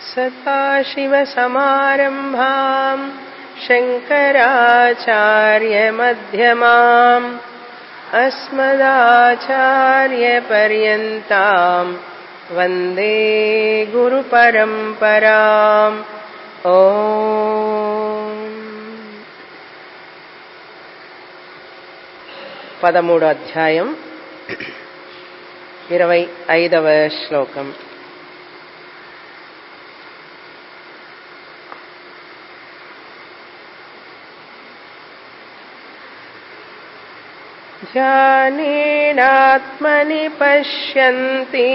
सदाशिवसमारम्भाम् शङ्कराचार्यमध्यमाम् अस्मदाचार्यपर्यन्ताम् वन्दे गुरुपरम्पराम् ओ పదమూడో అధ్యాయం ఇరవై ఐదవ శ్లోకం ధ్యానేనాత్మని పశ్యంతి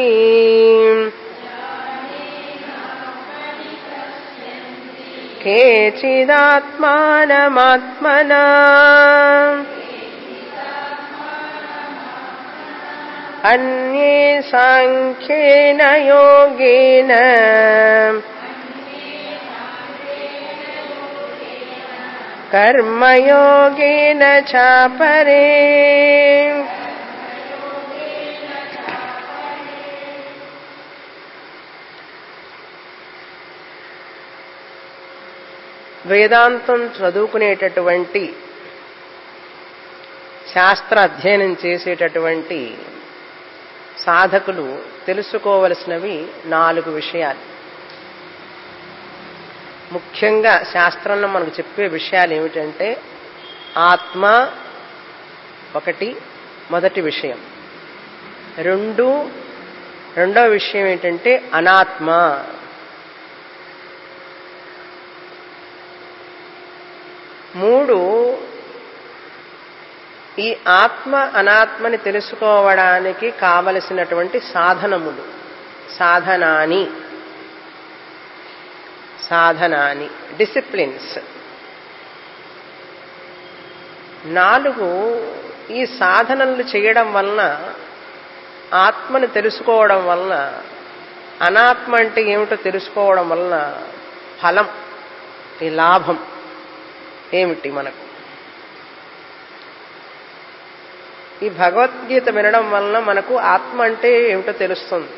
కేచిదాత్మానమాత్మనా अन्ये साङ्ख्येन योगेन कर्मयोगेन चापरे వేదాంతం చదువుకునేటటువంటి శాస్త్ర అధ్యయనం చేసేటటువంటి సాధకులు తెలుసుకోవలసినవి నాలుగు విషయాలు ముఖ్యంగా శాస్త్రంలో మనకు చెప్పే విషయాలు ఏమిటంటే ఆత్మ ఒకటి మొదటి విషయం రెండు రెండవ విషయం ఏంటంటే అనాత్మ మూడు ఈ ఆత్మ అనాత్మని తెలుసుకోవడానికి కావలసినటువంటి సాధనములు సాధనాని సాధనాని డిసిప్లిన్స్ నాలుగు ఈ సాధనలు చేయడం వలన ఆత్మని తెలుసుకోవడం వలన అనాత్మ అంటే ఏమిటో తెలుసుకోవడం వలన ఫలం ఈ లాభం ఏమిటి మనకు ఈ భగవద్గీత వినడం వలన మనకు ఆత్మ అంటే ఏమిటో తెలుస్తుంది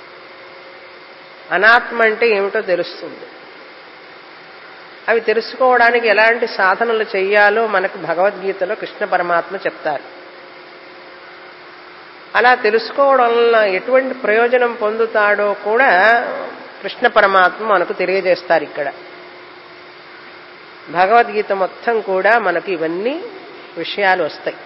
అనాత్మ అంటే ఏమిటో తెలుస్తుంది అవి తెలుసుకోవడానికి ఎలాంటి సాధనలు చెయ్యాలో మనకు భగవద్గీతలో కృష్ణ పరమాత్మ చెప్తారు అలా తెలుసుకోవడం వలన ఎటువంటి ప్రయోజనం పొందుతాడో కూడా కృష్ణ పరమాత్మ మనకు తెలియజేస్తారు ఇక్కడ భగవద్గీత మొత్తం కూడా మనకు ఇవన్నీ విషయాలు వస్తాయి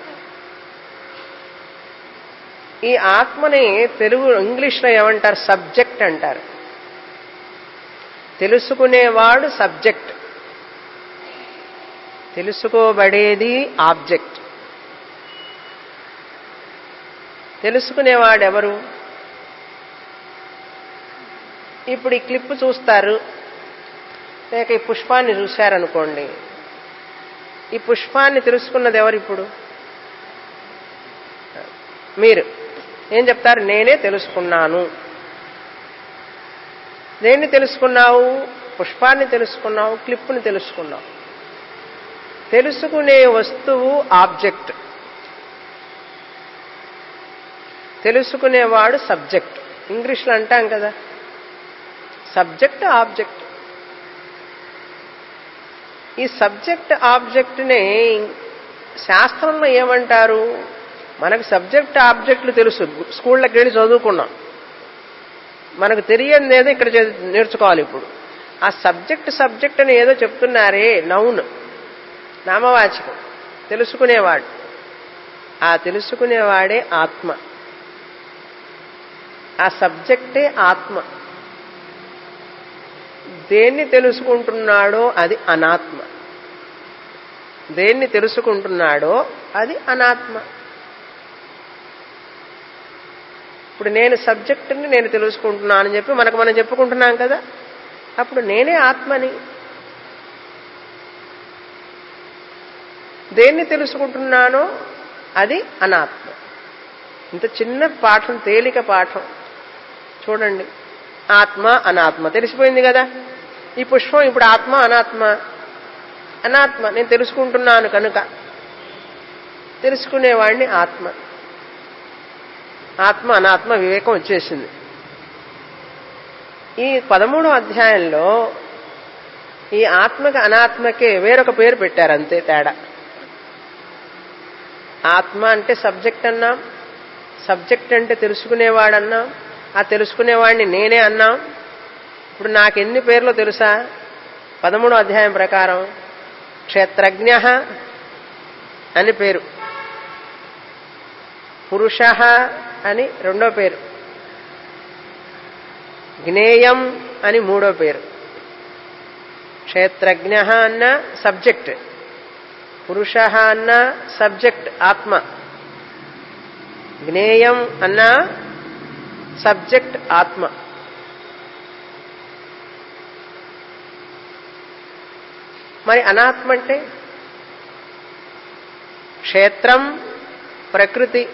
ఈ ఆత్మని తెలుగు ఇంగ్లీష్లో ఏమంటారు సబ్జెక్ట్ అంటారు తెలుసుకునేవాడు సబ్జెక్ట్ తెలుసుకోబడేది ఆబ్జెక్ట్ తెలుసుకునేవాడు ఎవరు ఇప్పుడు ఈ క్లిప్ చూస్తారు లేక ఈ పుష్పాన్ని చూశారనుకోండి ఈ పుష్పాన్ని తెలుసుకున్నది ఎవరు ఇప్పుడు మీరు ఏం చెప్తారు నేనే తెలుసుకున్నాను దేన్ని తెలుసుకున్నావు పుష్పాన్ని తెలుసుకున్నావు క్లిప్ని తెలుసుకున్నావు తెలుసుకునే వస్తువు ఆబ్జెక్ట్ తెలుసుకునేవాడు సబ్జెక్ట్ ఇంగ్లీష్లో అంటాం కదా సబ్జెక్ట్ ఆబ్జెక్ట్ ఈ సబ్జెక్ట్ ఆబ్జెక్ట్ని శాస్త్రంలో ఏమంటారు మనకు సబ్జెక్ట్ ఆబ్జెక్టులు తెలుసు స్కూళ్ళకి వెళ్ళి చదువుకున్నాం మనకు తెలియని ఏదో ఇక్కడ నేర్చుకోవాలి ఇప్పుడు ఆ సబ్జెక్ట్ సబ్జెక్ట్ అని ఏదో చెప్తున్నారే నౌన్ నామవాచకం తెలుసుకునేవాడు ఆ తెలుసుకునేవాడే ఆత్మ ఆ సబ్జెక్టే ఆత్మ దేన్ని తెలుసుకుంటున్నాడో అది అనాత్మ దేన్ని తెలుసుకుంటున్నాడో అది అనాత్మ ఇప్పుడు నేను సబ్జెక్టుని నేను తెలుసుకుంటున్నాను అని చెప్పి మనకు మనం చెప్పుకుంటున్నాం కదా అప్పుడు నేనే ఆత్మని దేన్ని తెలుసుకుంటున్నానో అది అనాత్మ ఇంత చిన్న పాఠం తేలిక పాఠం చూడండి ఆత్మ అనాత్మ తెలిసిపోయింది కదా ఈ పుష్పం ఇప్పుడు ఆత్మ అనాత్మ అనాత్మ నేను తెలుసుకుంటున్నాను కనుక తెలుసుకునేవాడిని ఆత్మ ఆత్మ అనాత్మ వివేకం వచ్చేసింది ఈ పదమూడో అధ్యాయంలో ఈ ఆత్మకి అనాత్మకే వేరొక పేరు పెట్టారు అంతే తేడా ఆత్మ అంటే సబ్జెక్ట్ అన్నాం సబ్జెక్ట్ అంటే తెలుసుకునేవాడన్నాం ఆ తెలుసుకునేవాడిని నేనే అన్నాం ఇప్పుడు నాకు ఎన్ని పేర్లు తెలుసా పదమూడో అధ్యాయం ప్రకారం క్షేత్రజ్ఞ అని పేరు పురుష అని రెండో పేరు జ్ఞేయం అని మూడో పేరు క్షేత్రజ్ఞ అన్న సబ్జెక్ట్ పురుష అన్న సబ్జెక్ట్ ఆత్మ జ్ఞేయం అన్న సబ్జెక్ట్ ఆత్మ మరి అనాత్మ అంటే క్షేత్రం ప్రకృతి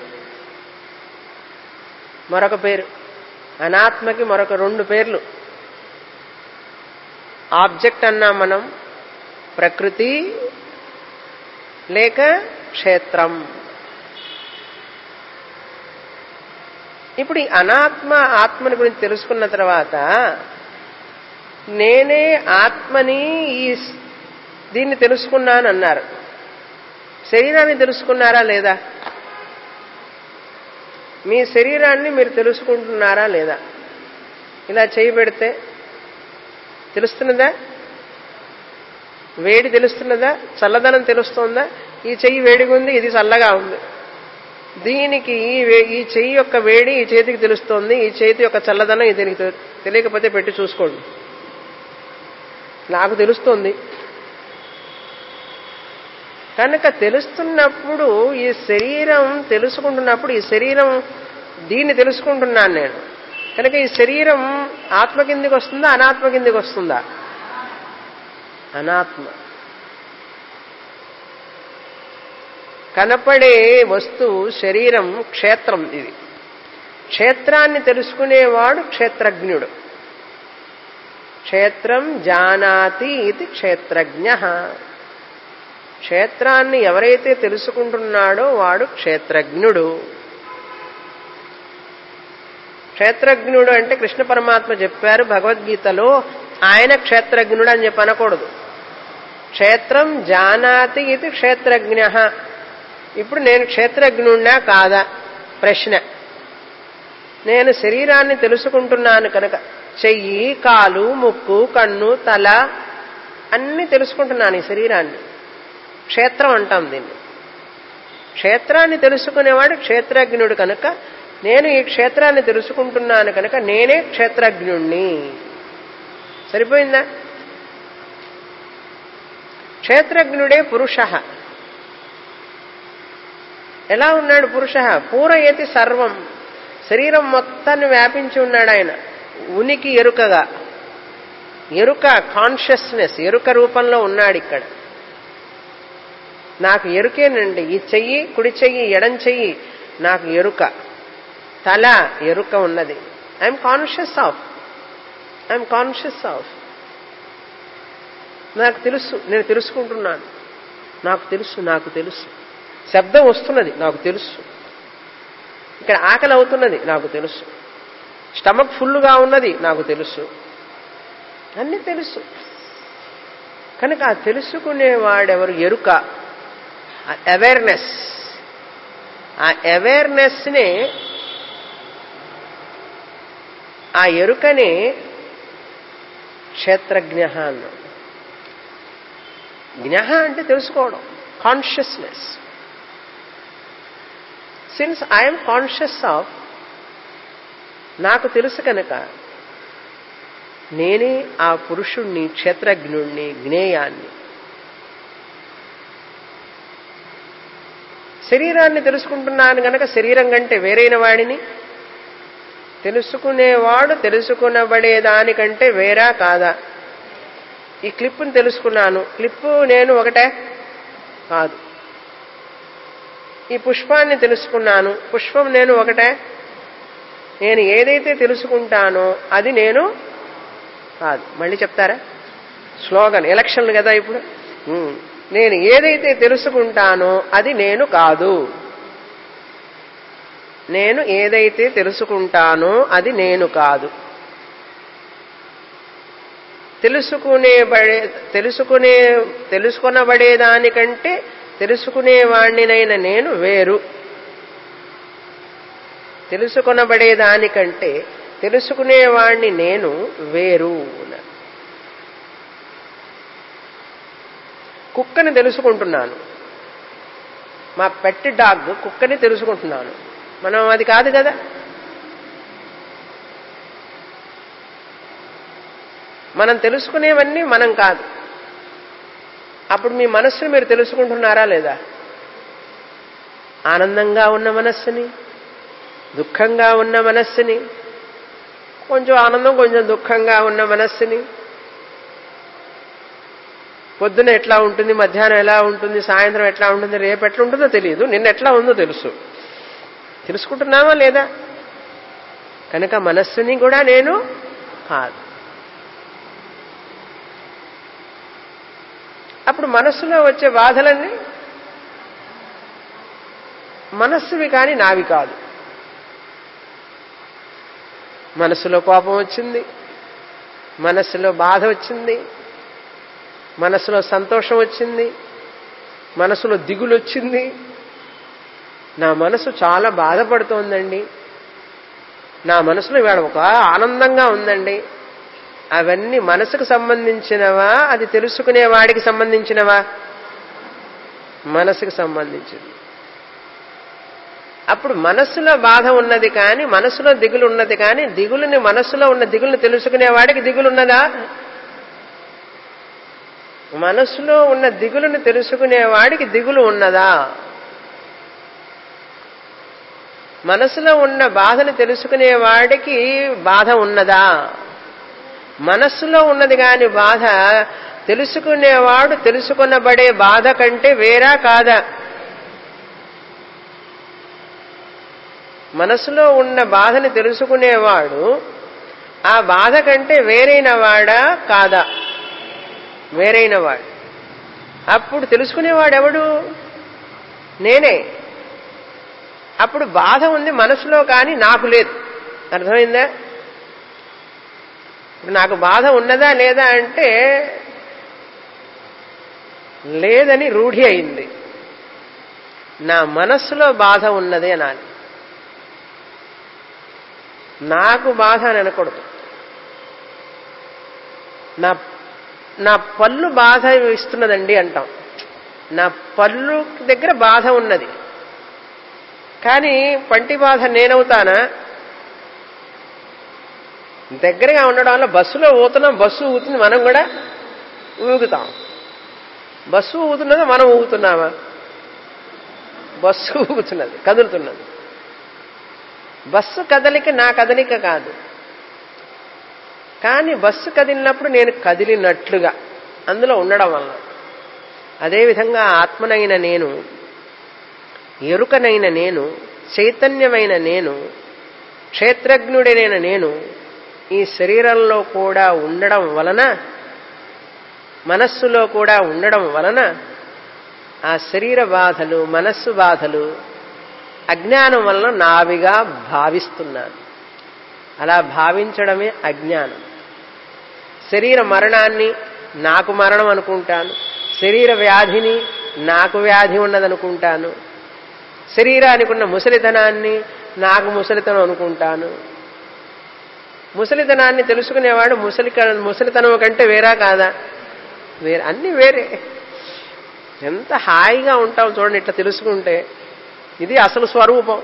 మరొక పేరు అనాత్మకి మరొక రెండు పేర్లు ఆబ్జెక్ట్ అన్నాం మనం ప్రకృతి లేక క్షేత్రం ఇప్పుడు ఈ అనాత్మ ఆత్మని గురించి తెలుసుకున్న తర్వాత నేనే ఆత్మని ఈ దీన్ని తెలుసుకున్నాను అన్నారు శరీరాన్ని తెలుసుకున్నారా లేదా మీ శరీరాన్ని మీరు తెలుసుకుంటున్నారా లేదా ఇలా చేయి పెడితే తెలుస్తున్నదా వేడి తెలుస్తున్నదా చల్లదనం తెలుస్తోందా ఈ చెయ్యి వేడిగా ఉంది ఇది చల్లగా ఉంది దీనికి ఈ వే- ఈ చెయ్యి యొక్క వేడి ఈ చేతికి తెలుస్తోంది ఈ చేతి యొక్క చల్లదనం ఇది దీనికి తె- తెలియకపోతే పెట్టి చూసుకోండి నాకు తెలుస్తోంది కనుక తెలుస్తున్నప్పుడు ఈ శరీరం తెలుసుకుంటున్నప్పుడు ఈ శరీరం దీన్ని తెలుసుకుంటున్నాను నేను కనుక ఈ శరీరం ఆత్మ కిందికి వస్తుందా అనాత్మ కిందికి వస్తుందా అనాత్మ కనపడే వస్తువు శరీరం క్షేత్రం ఇది క్షేత్రాన్ని తెలుసుకునేవాడు క్షేత్రజ్ఞుడు క్షేత్రం జానాతి ఇది క్షేత్రజ్ఞ క్షేత్రాన్ని ఎవరైతే తెలుసుకుంటున్నాడో వాడు క్షేత్రజ్ఞుడు క్షేత్రజ్ఞుడు అంటే కృష్ణ పరమాత్మ చెప్పారు భగవద్గీతలో ఆయన క్షేత్రజ్ఞుడు అని చెప్పి అనకూడదు క్షేత్రం జానాతి ఇది క్షేత్రజ్ఞ ఇప్పుడు నేను క్షేత్రజ్ఞుడినా కాదా ప్రశ్న నేను శరీరాన్ని తెలుసుకుంటున్నాను కనుక చెయ్యి కాలు ముక్కు కన్ను తల అన్ని తెలుసుకుంటున్నాను ఈ శరీరాన్ని క్షేత్రం అంటాం దీన్ని క్షేత్రాన్ని తెలుసుకునేవాడు క్షేత్రజ్ఞుడు కనుక నేను ఈ క్షేత్రాన్ని తెలుసుకుంటున్నాను కనుక నేనే క్షేత్రజ్ఞుణ్ణి సరిపోయిందా క్షేత్రజ్ఞుడే పురుష ఎలా ఉన్నాడు పురుష పూరయతి సర్వం శరీరం మొత్తాన్ని వ్యాపించి ఉన్నాడు ఆయన ఉనికి ఎరుకగా ఎరుక కాన్షియస్నెస్ ఎరుక రూపంలో ఉన్నాడు ఇక్కడ నాకు ఎరుకేనండి ఈ చెయ్యి కుడి చెయ్యి ఎడం చెయ్యి నాకు ఎరుక తల ఎరుక ఉన్నది I am conscious of I am conscious of నాకు తెలుసు నేను తెలుసుకుంటున్నాను నాకు తెలుసు నాకు తెలుసు శబ్దం వస్తున్నది నాకు తెలుసు ఇక్కడ ఆకలి అవుతున్నది నాకు తెలుసు స్టమక్ ఫుల్గా ఉన్నది నాకు తెలుసు అన్నీ తెలుసు కనుక ఆ తెలుసుకునేవాడెవరు ఎరుక అవేర్నెస్ ఆ అవేర్నెస్నే ఆ ఎరుకనే క్షేత్రజ్ఞ అన్నాడు జ్ఞ అంటే తెలుసుకోవడం consciousness since I am conscious of నాకు తెలుసు కనుక నేనే ఆ పురుషుణ్ణి క్షేత్రజ్ఞుణ్ణి జ్ఞేయాన్ని శరీరాన్ని తెలుసుకుంటున్నాను గనక శరీరం కంటే వేరైన వాడిని తెలుసుకునేవాడు తెలుసుకునబడే దానికంటే వేరా కాదా ఈ క్లిప్ని తెలుసుకున్నాను క్లిప్పు నేను ఒకటే కాదు ఈ పుష్పాన్ని తెలుసుకున్నాను పుష్పం నేను ఒకటే నేను ఏదైతే తెలుసుకుంటానో అది నేను కాదు మళ్ళీ చెప్తారా స్లోగన్ ఎలక్షన్లు కదా ఇప్పుడు ఉమ్. నేను ఏదైతే తెలుసుకుంటానో అది నేను కాదు నేను ఏదైతే తెలుసుకుంటానో అది నేను కాదు తెలుసుకునేబడే తెలుసుకునే తెలుసుకొనబడేదానికంటే తెలుసుకునేవాణ్ణినైన నేను వేరు తెలుసుకొనబడేదానికంటే తెలుసుకునేవాణ్ణి నేను వేరు అన్నారు. కుక్కని తెలుసుకుంటున్నాను మా పెట్ డాగ్ కుక్కని తెలుసుకుంటున్నాను మనం అది కాదు కదా మనం తెలుసుకునేవన్నీ మనం కాదు అప్పుడు మీ మనస్సుని మీరు తెలుసుకుంటున్నారా లేదా ఆనందంగా ఉన్న మనస్సుని దుఃఖంగా ఉన్న మనస్సుని కొంచెం ఆనందం కొంచెం దుఃఖంగా ఉన్న మనస్సుని పొద్దున ఎట్లా ఉంటుంది మధ్యాహ్నం ఎలా ఉంటుంది సాయంత్రం ఎట్లా ఉంటుంది రేపు ఎట్లా ఉంటుందో తెలియదు నిన్న ఎట్లా ఉందో తెలుసు తెలుసుకుంటున్నావా లేదా కనుక మనస్సుని కూడా నేను కాదు అప్పుడు మనస్సులో వచ్చే బాధలన్నీ మనస్సువి కాని నావి కాదు మనస్సులో కోపం వచ్చింది మనస్సులో బాధ వచ్చింది మనసులో సంతోషం వచ్చింది మనసులో దిగులు వచ్చింది నా మనసు చాలా బాధపడుతోందండి నా మనసులో ఇవాళ ఒక ఆనందంగా ఉందండి అవన్నీ మనసుకు సంబంధించినవా అది తెలుసుకునే వాడికి సంబంధించినవా మనసుకు సంబంధించింది అప్పుడు మనస్సులో బాధ ఉన్నది కానీ మనసులో దిగులు ఉన్నది కానీ దిగులుని మనస్సులో ఉన్న దిగులుని తెలుసుకునే వాడికి దిగులున్నదా మనసులో ఉన్న దిగులుని తెలుసుకునే వాడికి దిగులు ఉన్నదా మనసులో ఉన్న బాధను తెలుసుకునే వాడికి బాధ ఉన్నదా మనస్సులో ఉన్నది కాని బాధ తెలుసుకునేవాడు తెలుసుకునబడే బాధ కంటే వేరా కాదా మనసులో ఉన్న బాధని తెలుసుకునేవాడు ఆ బాధ కంటే వేరైన వాడా కాదా వేరైన వాడు అప్పుడు తెలుసుకునేవాడు ఎవడు నేనే అప్పుడు బాధ ఉంది మనసులో కానీ నాకు లేదు అర్థమైందా ఇప్పుడు నాకు బాధ ఉన్నదా లేదా అంటే లేదని రూఢి అయింది నా మనస్సులో బాధ ఉన్నది అనాలి నాకు బాధ అని అనకూడదు నా నా పళ్ళు బాధ ఇస్తున్నదండి అంటాం నా పళ్ళు దగ్గర బాధ ఉన్నది కానీ పంటి బాధ నేనవుతానా దగ్గరగా ఉండడం వల్ల బస్సులో ఊతున్నాం బస్సు ఊగుతుంది మనం కూడా ఊగుతాం బస్సు ఊగుతున్నదా మనం ఊగుతున్నామా బస్సు ఊగుతున్నది కదులుతున్నది బస్సు కదలిక నా కదలిక కాదు కానీ బస్సు కదిలినప్పుడు నేను కదిలినట్లుగా అందులో ఉండడం వల్ల అదేవిధంగా ఆత్మనైన నేను ఎరుకనైన నేను చైతన్యమైన నేను క్షేత్రజ్ఞుడైన నేను ఈ శరీరంలో కూడా ఉండడం వలన మనస్సులో కూడా ఉండడం వలన ఆ శరీర బాధలు మనస్సు బాధలు అజ్ఞానం వలన నావిగా భావిస్తున్నాను అలా భావించడమే అజ్ఞానం శరీర మరణాన్ని నాకు మరణం అనుకుంటాను శరీర వ్యాధిని నాకు వ్యాధి ఉన్నదనుకుంటాను శరీరానికి ఉన్న ముసలితనాన్ని నాకు ముసలితనం అనుకుంటాను ముసలితనాన్ని తెలుసుకునేవాడు ముసలి ముసలితనం కంటే వేరా కాదా వేరే అన్ని వేరే ఎంత హాయిగా ఉంటాం చూడండి ఇట్లా తెలుసుకుంటే ఇది అసలు స్వరూపం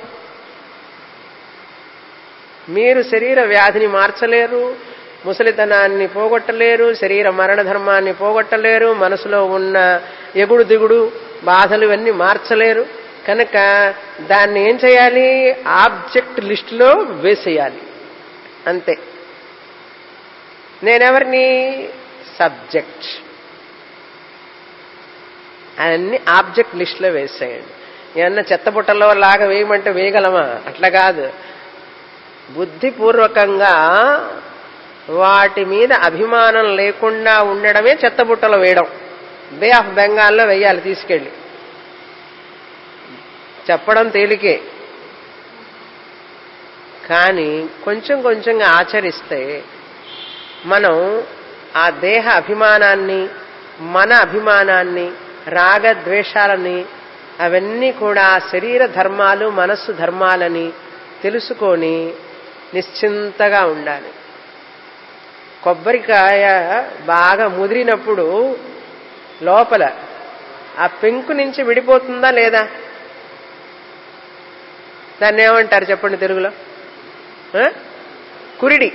మీరు శరీర వ్యాధిని మార్చలేరు ముసలితనాన్ని పోగొట్టలేరు శరీర మరణ ధర్మాన్ని పోగొట్టలేరు మనసులో ఉన్న ఎగుడు దిగుడు బాధలు ఇవన్నీ మార్చలేరు కనుక దాన్ని ఏం చేయాలి ఆబ్జెక్ట్ లిస్టులో వేసేయాలి అంతే నేనెవరిని సబ్జెక్ట్ అన్ని ఆబ్జెక్ట్ లిస్టులో వేసేయండి ఏమన్నా చెత్తబుట్టలో లాగా వేయమంటే వేయగలమా అట్లా కాదు బుద్ధిపూర్వకంగా వాటి మీద అభిమానం లేకుండా ఉండడమే చెత్తబుట్టలో వేయడం బే ఆఫ్ బెంగాల్లో వేయాలి తీసుకెళ్ళి చెప్పడం తేలికే కానీ కొంచెం కొంచెంగా ఆచరిస్తే మనం ఆ దేహ అభిమానాన్ని మన అభిమానాన్ని రాగద్వేషాలని అవన్నీ కూడా శరీర ధర్మాలు మనస్సు ధర్మాలని తెలుసుకొని నిశ్చింతగా ఉండాలి కొబ్బరికాయ బాగా ముదిరినప్పుడు లోపల ఆ పెంకు నుంచి విడిపోతుందా లేదా దాన్ని ఏమంటారు చెప్పండి తెలుగులో ఆ? కురిడి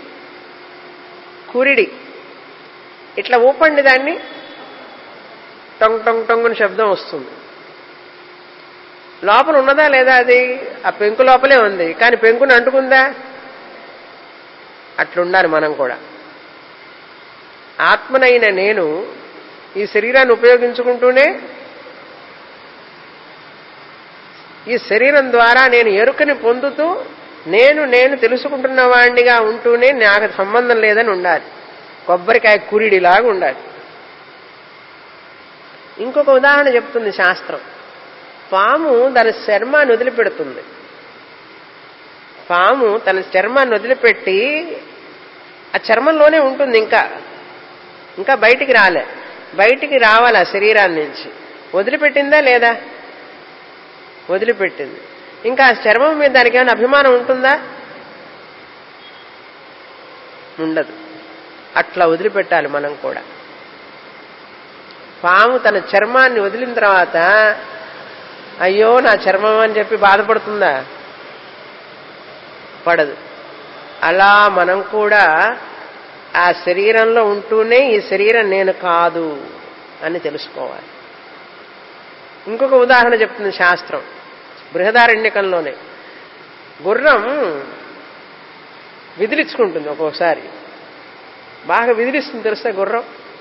కురిడి ఇట్లా ఊపండి దాన్ని టొంగ్ టొంగ్ టొంగుని శబ్దం వస్తుంది లోపల ఉన్నదా లేదా అది ఆ పెంకు లోపలే ఉంది కానీ పెంకుని అంటుకుందా అట్లుండాలి మనం కూడా ఆత్మనైన నేను ఈ శరీరాన్ని ఉపయోగించుకుంటూనే ఈ శరీరం ద్వారా నేను ఎరుకని పొందుతూ నేను నేను తెలుసుకుంటున్న వాడినిగా ఉంటూనే నాకు సంబంధం లేదని ఉండాలి కొబ్బరికాయ కురిడిలాగా ఉండాలి ఇంకొక ఉదాహరణ చెప్తుంది శాస్త్రం పాము తన చర్మాన్ని వదిలిపెడుతుంది పాము తన చర్మాన్ని వదిలిపెట్టి ఆ చర్మంలోనే ఉంటుంది ఇంకా ఇంకా బయటికి రాలే బయటికి రావాలి ఆ శరీరాన్ని నుంచి వదిలిపెట్టిందా లేదా వదిలిపెట్టింది ఇంకా ఆ చర్మం మీద దానికి ఏమైనా అభిమానం ఉంటుందా ఉండదు అట్లా వదిలిపెట్టాలి మనం కూడా పాము తన చర్మాన్ని వదిలిన తర్వాత అయ్యో నా చర్మం అని చెప్పి బాధపడుతుందా పడదు అలా మనం కూడా ఆ శరీరంలో ఉంటూనే ఈ శరీరం నేను కాదు అని తెలుసుకోవాలి ఇంకొక ఉదాహరణ చెప్తుంది శాస్త్రం బృహదారణ్యకంలోనే గుర్రం విదిలించుకుంటుంది ఒక్కొక్కసారి బాగా విదిలిస్తుంది తెలుసా గుర్రం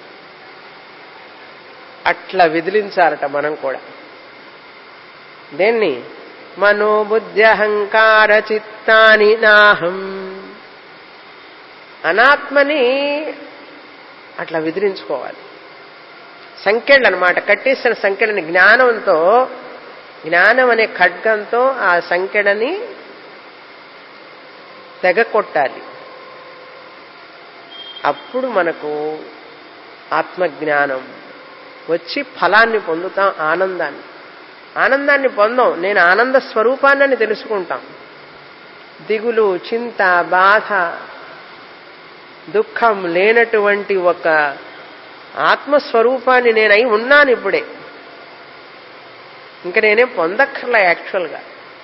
అట్లా విదిలించాలట మనం కూడా దేన్ని మనోబుద్ధి అహంకార చిత్తాని నాహం అనాత్మని అట్లా విదిలించుకోవాలి సంఖ్యలు అనమాట కట్టేసిన సంఖ్యలని జ్ఞానంతో జ్ఞానం అనే ఖడ్గంతో ఆ సంఖ్యలని తెగ కొట్టాలి అప్పుడు మనకు ఆత్మజ్ఞానం వచ్చి ఫలాన్ని పొందుతాం ఆనందాన్ని ఆనందాన్ని పొందాం నేను ఆనంద స్వరూపాన్ని తెలుసుకుంటాం దిగులు చింత బాధ దుఃఖం లేనటువంటి ఒక ఆత్మస్వరూపాన్ని నేనై ఉన్నాను ఇప్పుడే ఇంక నేనేం పొందక్కర్లా యాక్చువల్గా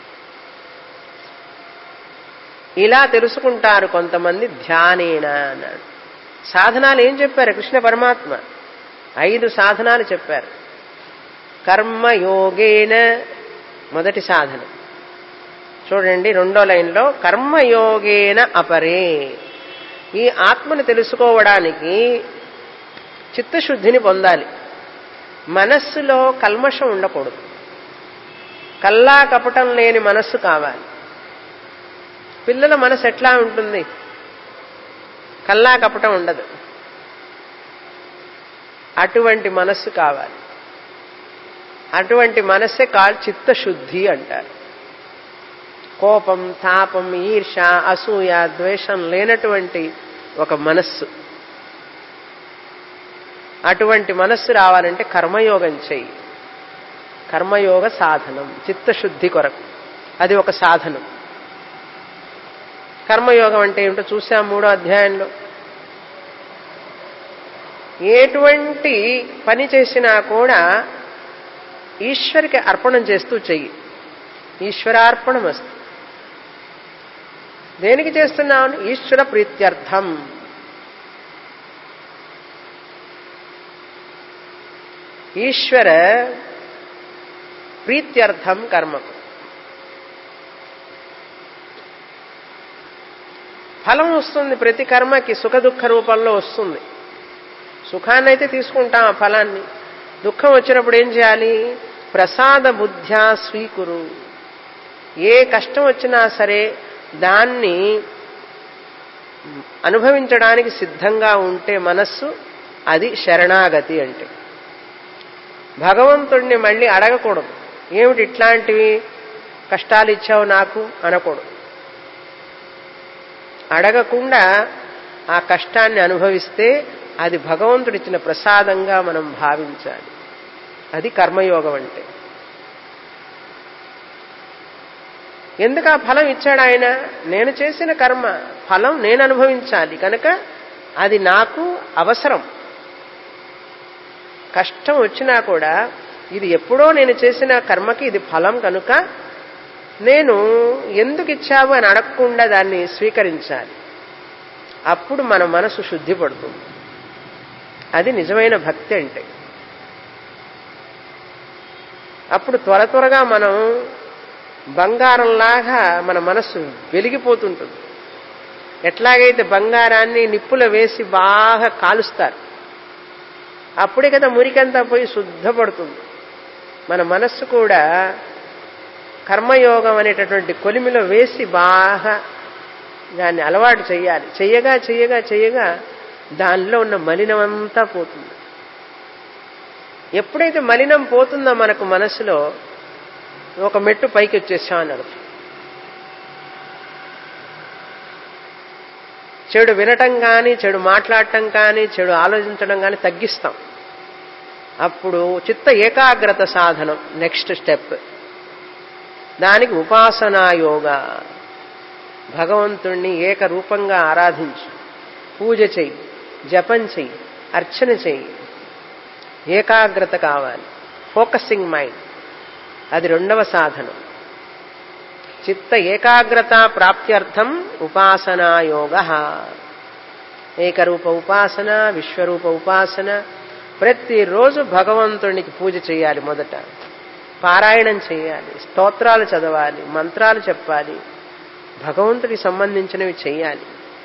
ఇలా తెలుసుకుంటారు కొంతమంది ధ్యానేన అన్నాడు సాధనాలు ఏం చెప్పారు కృష్ణ పరమాత్మ ఐదు సాధనాలు చెప్పారు కర్మయోగేన మొదటి సాధన చూడండి రెండో లైన్లో కర్మయోగేన అపరే ఈ ఆత్మను తెలుసుకోవడానికి చిత్తశుద్ధిని పొందాలి మనస్సులో కల్మషం ఉండకూడదు కల్లా కపటం లేని మనస్సు కావాలి పిల్లల మనసు ఎట్లా ఉంటుంది కల్లా కపటం ఉండదు అటువంటి మనస్సు కావాలి అటువంటి మనస్సే కాల్ చిత్తశుద్ధి అంటారు కోపం తాపం ఈర్ష అసూయ ద్వేషం లేనటువంటి ఒక మనస్సు అటువంటి మనస్సు రావాలంటే కర్మయోగం చెయ్యి కర్మయోగ సాధనం చిత్తశుద్ధి కొరకు అది ఒక సాధనం కర్మయోగం అంటే ఏమిటో చూసాం మూడో అధ్యాయంలో ఎటువంటి పని చేసినా కూడా ఈశ్వరికి అర్పణం చేస్తూ చెయ్యి ఈశ్వరార్పణం వస్తుంది దేనికి చేస్తున్నాను ఈశ్వర ప్రీత్యర్థం ఈశ్వర ప్రీత్యర్థం కర్మకు ఫలం వస్తుంది ప్రతి కర్మకి సుఖ దుఃఖ రూపంలో వస్తుంది సుఖాన్ని అయితే తీసుకుంటాం ఆ ఫలాన్ని దుఃఖం వచ్చినప్పుడు ఏం చేయాలి ప్రసాద బుద్ధ్యా స్వీకురు ఏ కష్టం వచ్చినా సరే దాన్ని అనుభవించడానికి సిద్ధంగా ఉంటే మనస్సు అది శరణాగతి అంటే భగవంతుడిని మళ్ళీ అడగకూడదు ఏమిటి ఇట్లాంటివి కష్టాలు ఇచ్చావు నాకు అనకూడదు అడగకుండా ఆ కష్టాన్ని అనుభవిస్తే అది భగవంతుడిచ్చిన ప్రసాదంగా మనం భావించాలి అది కర్మయోగం అంటే ఎందుకు ఆ ఫలం ఇచ్చాడు ఆయన నేను చేసిన కర్మ ఫలం నేను అనుభవించాలి కనుక అది నాకు అవసరం కష్టం వచ్చినా కూడా ఇది ఎప్పుడో నేను చేసిన కర్మకి ఇది ఫలం కనుక నేను ఎందుకు ఇచ్చావు అని అడగకుండా దాన్ని స్వీకరించాలి అప్పుడు మన మనసు శుద్ధి పడుతుంది అది నిజమైన భక్తి అంటే అప్పుడు త్వర త్వరగా మనం బంగారంలాగా మన మనస్సు వెలిగిపోతుంటుంది ఎట్లాగైతే బంగారాన్ని నిప్పులో వేసి బాగా కాలుస్తారు అప్పుడే కదా మురికంతా పోయి శుద్ధపడుతుంది మన మనస్సు కూడా కర్మయోగం అనేటటువంటి కొలిమిలో వేసి బాగా దాన్ని అలవాటు చేయాలి చెయ్యగా చెయ్యగా చెయ్యగా దానిలో ఉన్న మలినమంతా పోతుంది ఎప్పుడైతే మలినం పోతుందో మనకు మనసులో ఒక మెట్టు పైకి వచ్చేసామని అర్థం చెడు వినటం కానీ చెడు మాట్లాడటం కానీ చెడు ఆలోచించడం కానీ తగ్గిస్తాం అప్పుడు చిత్త ఏకాగ్రత సాధనం నెక్స్ట్ స్టెప్ దానికి ఉపాసనా యోగా భగవంతుణ్ణి ఏకరూపంగా ఆరాధించు పూజ చెయ్యి జపం చెయ్యి అర్చన చెయ్యి ఏకాగ్రత కావాలి ఫోకసింగ్ మైండ్ అది రెండవ సాధనం చిత్త ఏకాగ్రత ప్రాప్త్యర్థం ఉపాసనా యోగ ఏకరూప ఉపాసన విశ్వరూప ఉపాసన ప్రతిరోజు భగవంతునికి పూజ చేయాలి మొదట పారాయణం చేయాలి స్తోత్రాలు చదవాలి మంత్రాలు చెప్పాలి భగవంతుడికి సంబంధించినవి చేయాలి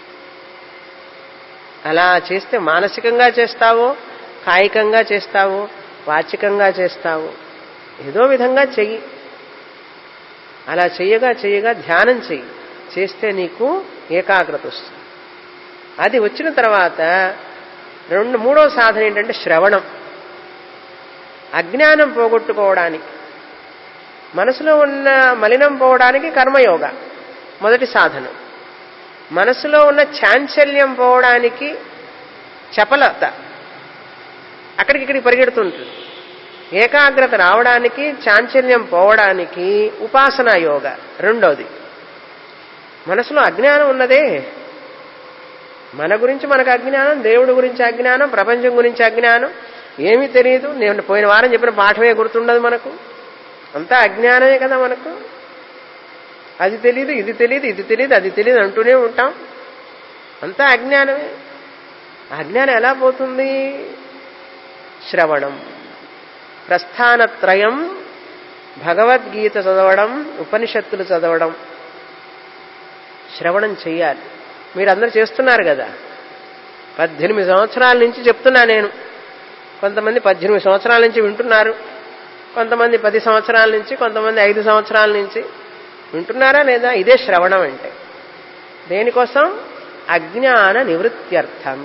అలా చేస్తే మానసికంగా చేస్తావో కాయికంగా చేస్తావో వాచికంగా చేస్తావో ఏదో విధంగా చెయ్యి అలా చెయ్యగా చెయ్యగా ధ్యానం చెయ్యి చేస్తే నీకు ఏకాగ్రత వస్తుంది అది వచ్చిన తర్వాత రెండు మూడో సాధన ఏంటంటే శ్రవణం అజ్ఞానం పోగొట్టుకోవడానికి మనసులో ఉన్న మలినం పోవడానికి కర్మయోగ మొదటి సాధనం మనసులో ఉన్న చాంచల్యం పోవడానికి చపలత అక్కడికి ఇక్కడికి పరిగెడుతుంటుంది ఏకాగ్రత రావడానికి చాంచల్యం పోవడానికి ఉపాసనా యోగ రెండోది మనసులో అజ్ఞానం ఉన్నదే మన గురించి మనకు అజ్ఞానం దేవుడి గురించి అజ్ఞానం ప్రపంచం గురించి అజ్ఞానం ఏమీ తెలియదు నేను పోయిన వారం చెప్పిన పాఠమే గుర్తుండదు మనకు అంతా అజ్ఞానమే కదా మనకు అది తెలియదు ఇది తెలియదు ఇది తెలియదు అది తెలియదు అంటూనే ఉంటాం అంతా అజ్ఞానమే అజ్ఞానం ఎలా పోతుంది శ్రవణం ప్రస్థానత్రయం భగవద్గీత చదవడం ఉపనిషత్తులు చదవడం శ్రవణం చెయ్యాలి మీరందరూ చేస్తున్నారు కదా పద్దెనిమిది సంవత్సరాల నుంచి చెప్తున్నా నేను కొంతమంది పద్దెనిమిది సంవత్సరాల నుంచి వింటున్నారు కొంతమంది పది సంవత్సరాల నుంచి కొంతమంది ఐదు సంవత్సరాల నుంచి వింటున్నారా లేదా ఇదే శ్రవణం అంటే దేనికోసం అజ్ఞాన నివృత్త్యర్థం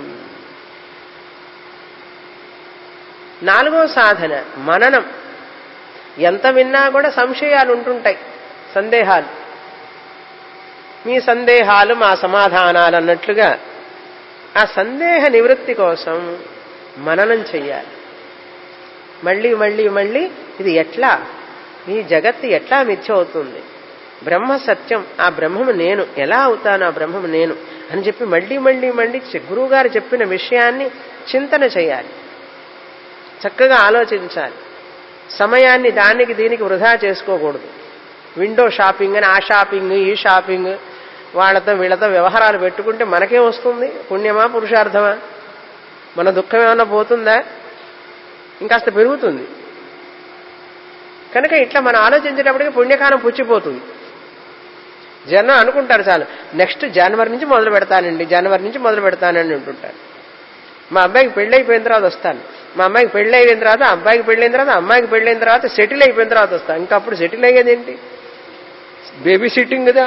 నాలుగో సాధన మననం ఎంత విన్నా కూడా సంశయాలు ఉంటుంటాయి సందేహాలు మీ సందేహాలు మా సమాధానాలు అన్నట్లుగా ఆ సందేహ నివృత్తి కోసం మననం చెయ్యాలి మళ్ళీ మళ్ళీ మళ్ళీ ఇది ఎట్లా ఈ జగత్తు ఎట్లా మిథ్య అవుతుంది బ్రహ్మ సత్యం ఆ బ్రహ్మము నేను ఎలా అవుతాను ఆ బ్రహ్మము నేను అని చెప్పి మళ్ళీ మళ్ళీ మళ్ళీ గురువుగారు చెప్పిన విషయాన్ని చింతన చేయాలి చక్కగా ఆలోచించాలి సమయాన్ని దానికి దీనికి వృధా చేసుకోకూడదు విండో షాపింగ్ అని ఆ షాపింగ్ ఈ షాపింగ్ వాళ్ళతో వీళ్ళతో వ్యవహారాలు పెట్టుకుంటే మనకే వస్తుంది పుణ్యమా పురుషార్థమా మన దుఃఖం ఏమన్నా పోతుందా ఇంకాస్త పెరుగుతుంది కనుక ఇట్లా మనం ఆలోచించేటప్పటికి పుణ్యకాలం పుచ్చిపోతుంది జనం అనుకుంటారు చాలు నెక్స్ట్ జనవరి నుంచి మొదలు పెడతానండి జనవరి నుంచి మొదలు పెడతానండి అంటుంటారు మా అబ్బాయికి పెళ్లి అయిపోయిన తర్వాత వస్తాను మా అమ్మాయికి పెళ్లి అయిపోయిన తర్వాత అబ్బాయికి పెళ్లి అయిన తర్వాత అమ్మాయికి పెళ్లి అయిన తర్వాత సెటిల్ అయిపోయిన తర్వాత వస్తాను ఇంకా అప్పుడు సెటిల్ అయ్యేదేంటి బేబీ సిట్టింగ్ కదా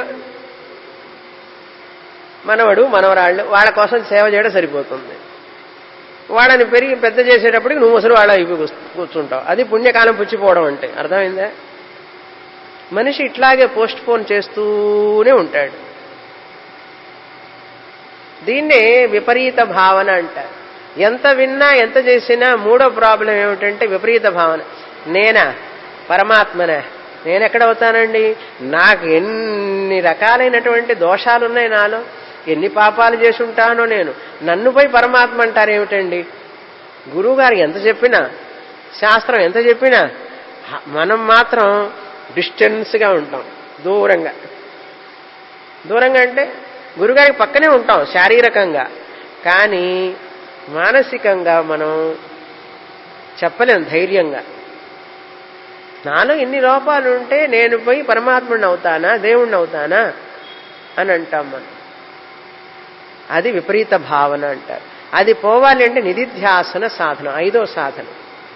మనవడు మనవరాళ్ళు వాళ్ళ కోసం సేవ చేయడం సరిపోతుంది వాళ్ళని పెరిగి పెద్ద చేసేటప్పటికి నువ్వు ముసలి వాళ్ళ అయిపోయి కూర్చుంటావు అది పుణ్యకాలం పుచ్చిపోవడం అంటే అర్థమైందా మనిషి ఇట్లాగే పోస్ట్ పోన్ చేస్తూనే ఉంటాడు దీన్నే విపరీత భావన అంటారు ఎంత విన్నా ఎంత చేసినా మూడో ప్రాబ్లం ఏమిటంటే విపరీత భావన నేనా పరమాత్మనా నేనెక్కడ అవుతానండి నాకు ఎన్ని రకాలైనటువంటి దోషాలు ఉన్నాయి నాలో ఎన్ని పాపాలు చేసి ఉంటానో నేను నన్ను పోయి పరమాత్మ అంటారేమిటండి గురువు గారు ఎంత చెప్పినా శాస్త్రం ఎంత చెప్పినా మనం మాత్రం డిస్టెన్స్గా ఉంటాం దూరంగా దూరంగా అంటే గురుగారికి పక్కనే ఉంటాం శారీరకంగా కానీ మానసికంగా మనం చెప్పలేం ధైర్యంగా నాలో ఎన్ని లోపాలు ఉంటే నేను పోయి పరమాత్ముడిని అవుతానా దేవుణ్ణి అవుతానా అని అంటాం మనం అది విపరీత భావన అంటారు అది పోవాలి అంటే నిధిధ్యాసన సాధన ఐదో సాధన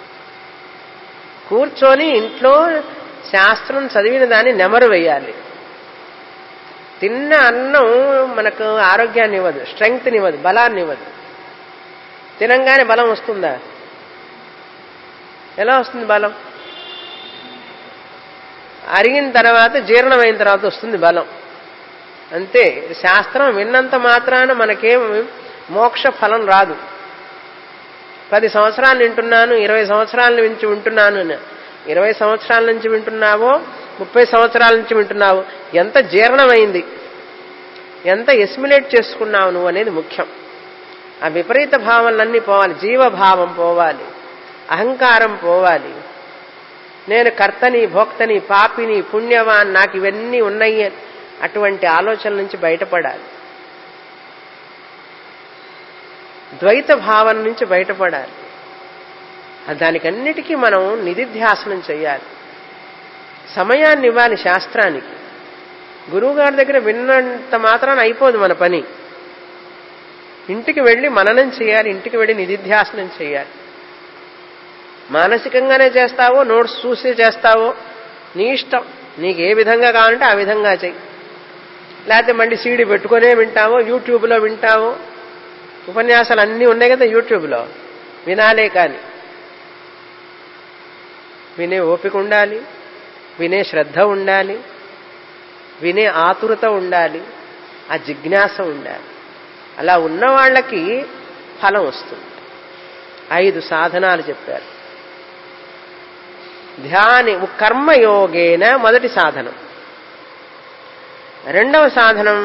కూర్చొని ఇంట్లో శాస్త్రం చదివిన దాన్ని నెమరు వేయాలి తిన్న అన్నం మనకు ఆరోగ్యాన్ని ఇవ్వదు స్ట్రెంగ్త్ని ఇవ్వదు బలాన్ని ఇవ్వదు తినంగానే బలం వస్తుందా ఎలా వస్తుంది బలం అరిగిన తర్వాత జీర్ణమైన తర్వాత వస్తుంది బలం అంతే శాస్త్రం విన్నంత మాత్రాన మనకేం మోక్ష ఫలం రాదు పది సంవత్సరాలు వింటున్నాను ఇరవై సంవత్సరాల నుంచి వింటున్నాను ఇరవై సంవత్సరాల నుంచి వింటున్నావో ముప్పై సంవత్సరాల నుంచి వింటున్నావు ఎంత జీర్ణమైంది ఎంత ఎస్మిలేట్ చేసుకున్నావు నువ్వు అనేది ముఖ్యం ఆ విపరీత భావనలన్నీ పోవాలి జీవభావం పోవాలి అహంకారం పోవాలి నేను కర్తని భోక్తని పాపిని పుణ్యవాన్ నాకు ఇవన్నీ ఉన్నాయి అటువంటి ఆలోచనల నుంచి బయటపడాలి ద్వైత భావన నుంచి బయటపడాలి దానికన్నిటికీ మనం నిధిధ్యాసనం చేయాలి సమయాన్ని ఇవ్వాలి శాస్త్రానికి గురువుగారి దగ్గర విన్నంత మాత్రాన అయిపోదు మన పని ఇంటికి వెళ్ళి మననం చేయాలి ఇంటికి వెళ్ళి నిధిధ్యాసనం చేయాలి మానసికంగానే చేస్తావో నోట్స్ చూసి చేస్తావో నీ ఇష్టం నీకు ఏ విధంగా కావాలంటే ఆ విధంగా చెయ్యి లేకపోతే మళ్ళీ సీడీ పెట్టుకునే వింటావో యూట్యూబ్లో వింటావో ఉపన్యాసాలు అన్నీ ఉన్నాయి కదా యూట్యూబ్లో వినాలే కానీ వినే ఓపిక ఉండాలి వినే శ్రద్ధ ఉండాలి వినే ఆతురత ఉండాలి ఆ జిజ్ఞాస ఉండాలి అలా ఉన్న వాళ్ళకి ఫలం వస్తుంది ఐదు సాధనాలు చెప్పారు ధ్యాని కర్మయోగేన మొదటి సాధనం రెండవ సాధనం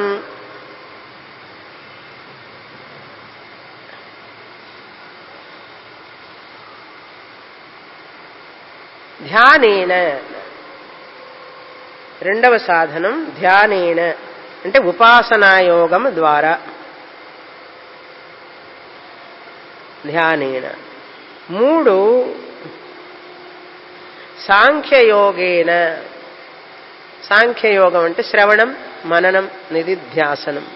ధ్యానేన రెండవ సాధనం ధ్యానేన అంటే ఉపాసనాయోగం ద్వారా ధ్యానేన మూడు సాంఖ్యయోగేన సాంఖ్యయోగం అంటే శ్రవణం మననం నిధిధ్యాసనం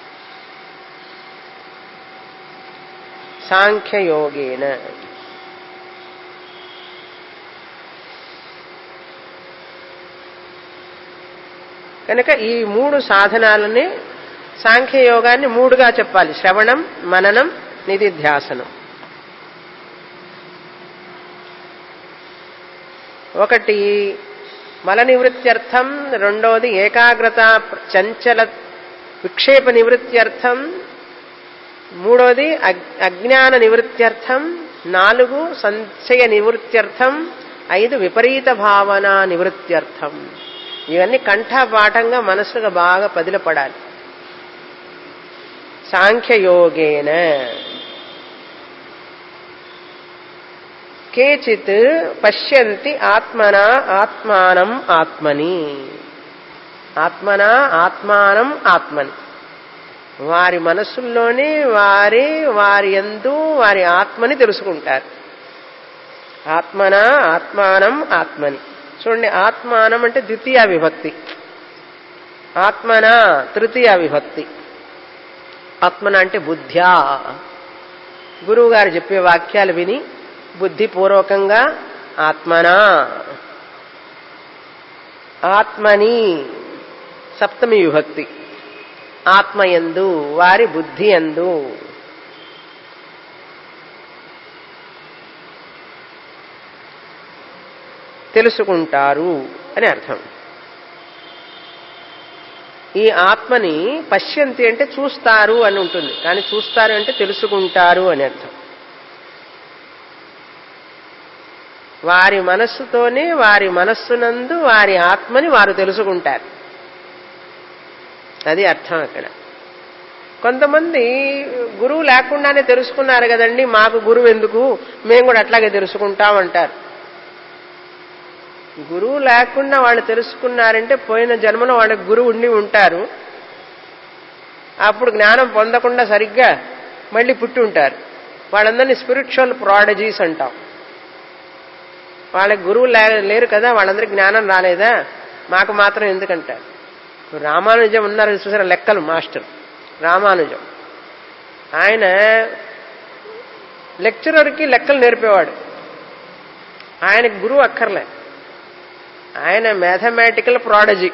సాంఖ్యయోగేన కనుక ఈ మూడు సాధనాలని సాంఖ్యయోగాన్ని మూడుగా చెప్పాలి శ్రవణం మననం నిధిధ్యాసనం ఒకటి మల నివృత్త్యర్థం రెండవది ఏకాగ్రత చంచల విక్షేప నివృత్త్యర్థం మూడవది అజ్ఞాన నివృత్త్యర్థం నాలుగు సంశయ నివృత్త్యర్థం ఐదు విపరీత భావన నివృత్త్యర్థం ఇవన్నీ కంఠపాఠంగా మనసుగా బాగా పదిలపడాలి సాంఖ్యయోగేన కేచిత్ పశ్యంతి ఆత్మన ఆత్మానం ఆత్మని ఆత్మన ఆత్మానం ఆత్మని వారి మనసుల్లోనే వారి వారి ఎందు వారి ఆత్మని తెలుసుకుంటారు ఆత్మన ఆత్మానం ఆత్మని చూడండి ఆత్మానం అంటే ద్వితీయ విభక్తి ఆత్మన తృతీయ విభక్తి ఆత్మన అంటే బుద్ధ్యా గురువు గారు చెప్పే వాక్యాలు విని బుద్ధిపూర్వకంగా ఆత్మనా ఆత్మని సప్తమి విభక్తి ఆత్మయందు వారి బుద్ధి ఎందు తెలుసుకుంటారు అని అర్థం ఈ ఆత్మని పశ్యంతి అంటే చూస్తారు అని ఉంటుంది కానీ చూస్తారు అంటే తెలుసుకుంటారు అని అర్థం వారి మనస్సుతోనే వారి మనస్సునందు వారి ఆత్మని వారు తెలుసుకుంటారు అది అర్థం అక్కడ కొంతమంది గురువు లేకుండానే తెలుసుకున్నారు కదండి మాకు గురువు ఎందుకు మేము కూడా అట్లాగే తెలుసుకుంటాం అంటారు గురువు లేకుండా వాళ్ళు తెలుసుకున్నారంటే పోయిన జన్మలో వాళ్ళకి గురువు ఉండి ఉంటారు అప్పుడు జ్ఞానం పొందకుండా సరిగ్గా మళ్ళీ పుట్టి ఉంటారు వాళ్ళందరినీ స్పిరిచువల్ ప్రాడజీస్ అంటాం వాళ్ళకి గురువు లేరు కదా వాళ్ళందరికీ జ్ఞానం రాలేదా మాకు మాత్రం ఎందుకంటారు రామానుజం ఉన్నారు చూసారా లెక్కలు మాస్టర్ రామానుజం ఆయన లెక్చరర్కి లెక్కలు నేర్పేవాడు ఆయనకు గురువు అక్కర్లే ఆయన మ్యాథమెటికల్ ప్రాడజీ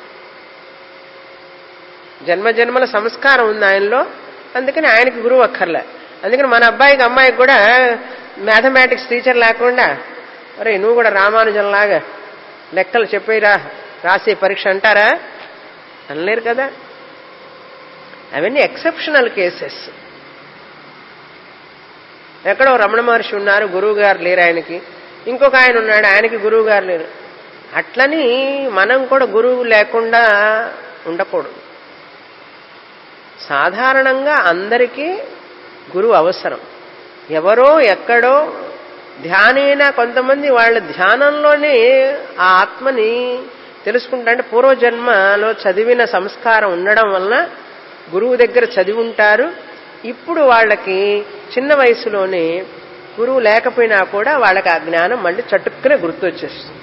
జన్మ జన్మల సంస్కారం ఉంది ఆయనలో అందుకని ఆయనకి గురువు అక్కర్లే అందుకని మన అబ్బాయికి అమ్మాయికి కూడా మ్యాథమెటిక్స్ టీచర్ లేకుండా అరే నువ్వు కూడా రామానుజంలాగా లెక్కలు చెప్పేరా రాసే పరీక్ష అంటారా అనలేరు కదా అవన్నీ ఎక్సెప్షనల్ కేసెస్ ఎక్కడో రమణ మహర్షి ఉన్నారు గురువు గారు లేరు ఆయనకి ఇంకొక ఆయన ఉన్నాడు ఆయనకి గురువు గారు లేరు అట్లని మనం కూడా గురువు లేకుండా ఉండకూడదు సాధారణంగా అందరికీ గురువు అవసరం ఎవరో ఎక్కడో ధ్యానైనా కొంతమంది వాళ్ళ ధ్యానంలోనే ఆ ఆత్మని తెలుసుకుంటా అంటే పూర్వజన్మలో చదివిన సంస్కారం ఉండడం వలన గురువు దగ్గర చదివి ఉంటారు ఇప్పుడు వాళ్ళకి చిన్న వయసులోనే గురువు లేకపోయినా కూడా వాళ్ళకి ఆ జ్ఞానం మళ్ళీ చటుక్కునే గుర్తొచ్చేస్తుంది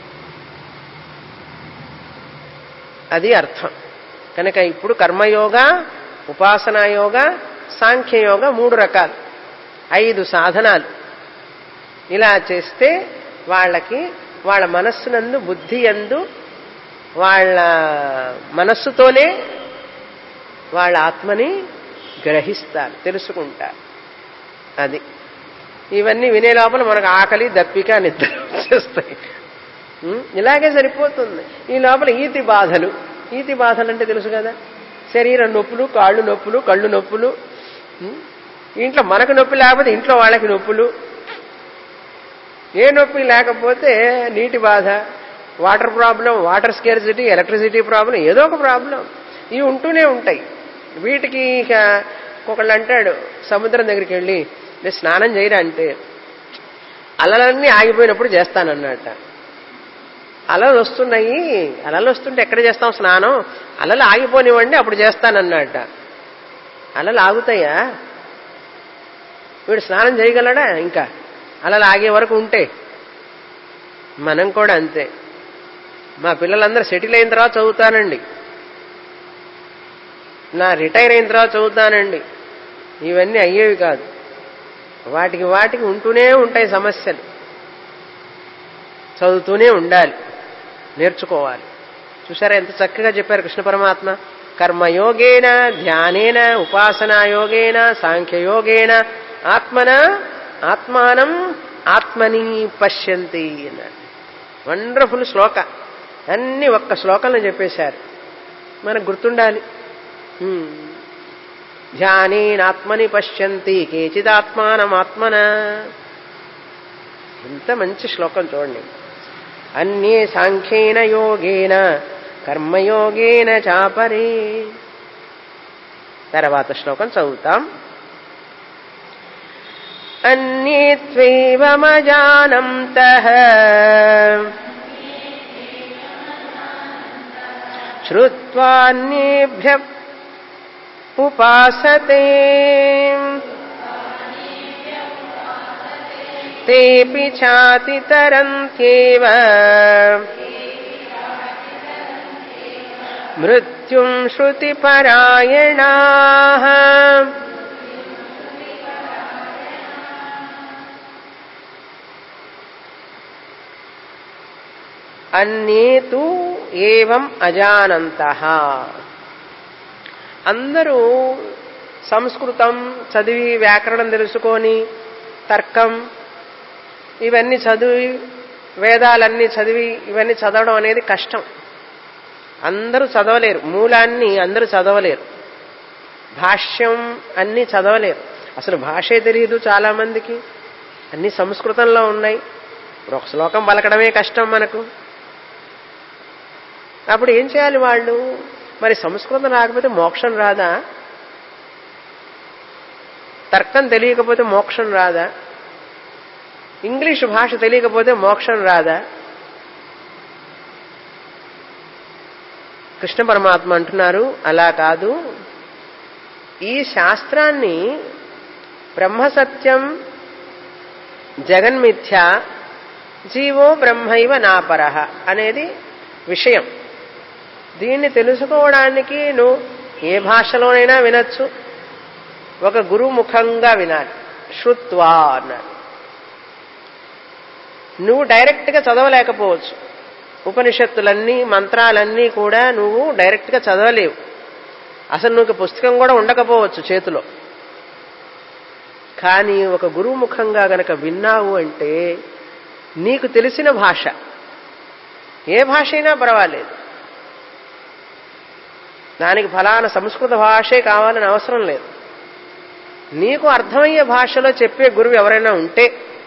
అది అర్థం కనుక ఇప్పుడు కర్మయోగ ఉపాసనాయోగ సాంఖ్యయోగ మూడు రకాలు ఐదు సాధనాలు ఇలా చేస్తే వాళ్ళకి వాళ్ళ మనస్సునందు బుద్ధి ఎందు వాళ్ళ మనస్సుతోనే వాళ్ళ ఆత్మని గ్రహిస్తారు తెలుసుకుంటారు అది ఇవన్నీ వినే లోపల మనకు ఆకలి దప్పిక నిద్ర వచ్చేస్తాయి ఇలాగే సరిపోతుంది ఈ లోపల ఈతి బాధలు ఈతి బాధలు అంటే తెలుసు కదా శరీరం నొప్పులు కాళ్ళు నొప్పులు కళ్ళు నొప్పులు ఇంట్లో మనకు నొప్పి లేకపోతే ఇంట్లో వాళ్ళకి నొప్పులు ఏ నొప్పి లేకపోతే నీటి బాధ water problem water scarcity electricity problem ఏదో ఒక ప్రాబ్లం ఇవి ఉంటూనే ఉంటాయి వీటికి ఇక ఒకళ్ళు అంటాడు సముద్రం దగ్గరికి వెళ్ళి నేను స్నానం చేయరా అంటే అలలన్నీ ఆగిపోయినప్పుడు చేస్తానన్నట అలలు వస్తున్నాయి అలలు వస్తుంటే ఎక్కడ చేస్తాం స్నానం అలలు ఆగిపోనివ్వండి అప్పుడు చేస్తానన్నట అలలు ఆగుతాయా వీడు స్నానం చేయగలడా ఇంకా అలలు ఆగే వరకు ఉంటే మనం కూడా అంతే మా పిల్లలందరూ సెటిల్ అయిన తర్వాత చదువుతానండి నా రిటైర్ అయిన తర్వాత చదువుతానండి ఇవన్నీ అయ్యేవి కాదు వాటికి వాటికి ఉంటూనే ఉంటాయి సమస్యలు చదువుతూనే ఉండాలి నేర్చుకోవాలి చూసారా ఎంత చక్కగా చెప్పారు కృష్ణ పరమాత్మ కర్మయోగేన ధ్యానేన ఉపాసనాయోగేన సాంఖ్యయోగేన ఆత్మన ఆత్మానం ఆత్మని పశ్యంతి అన్నాడు వండర్ఫుల్ శ్లోక అన్ని ఒక్క శ్లోకంలో చెప్పేశారు మనకు గుర్తుండాలి ధ్యానేనాత్మని పశ్యంతి కేచిదాత్మానమాత్మన ఎంత మంచి శ్లోకం చూడండి అన్యే సాంఖ్యేన యోగేన కర్మయోగేన చాపరే తర్వాత శ్లోకం చదువుతాం అన్యే త్వైవమజానంత శ్రుత్వాన్యేభ్య ఉపాసతే తేపి చాతితరంత్యేవ మృత్యుం శృతిపరాయణా అన్నీ తూ ఏవం అజానంత అందరూ సంస్కృతం చదివి వ్యాకరణం తెలుసుకొని తర్కం ఇవన్నీ చదివి వేదాలన్నీ చదివి ఇవన్నీ చదవడం అనేది కష్టం అందరూ చదవలేరు మూలాన్ని అందరూ చదవలేరు భాష్యం అన్నీ చదవలేరు అసలు భాషే తెలియదు చాలా మందికి అన్ని సంస్కృతంలో ఉన్నాయి ఒక శ్లోకం పలకడమే కష్టం మనకు అప్పుడు ఏం చేయాలి వాళ్ళు మరి సంస్కృతం రాకపోతే మోక్షం రాదా తర్కం తెలియకపోతే మోక్షం రాదా ఇంగ్లీష్ భాష తెలియకపోతే మోక్షం రాదా కృష్ణ పరమాత్మ అంటున్నారు అలా కాదు ఈ శాస్త్రాన్ని బ్రహ్మసత్యం జగన్మిథ్య జీవో బ్రహ్మైవ నాపరహ అనేది విషయం దీన్ని తెలుసుకోవడానికి నువ్వు ఏ భాషలోనైనా వినొచ్చు ఒక గురువు ముఖంగా వినాలి శృత్వా అన్నారు నువ్వు డైరెక్ట్గా చదవలేకపోవచ్చు ఉపనిషత్తులన్నీ మంత్రాలన్నీ కూడా నువ్వు డైరెక్ట్గా చదవలేవు అసలు నువ్వు పుస్తకం కూడా ఉండకపోవచ్చు చేతిలో కానీ ఒక గురువు ముఖంగా గనక విన్నావు అంటే నీకు తెలిసిన భాష ఏ భాష అయినా పర్వాలేదు దానికి ఫలానా సంస్కృత భాషే కావాలని అవసరం లేదు నీకు అర్థమయ్యే భాషలో చెప్పే గురువు ఎవరైనా ఉంటే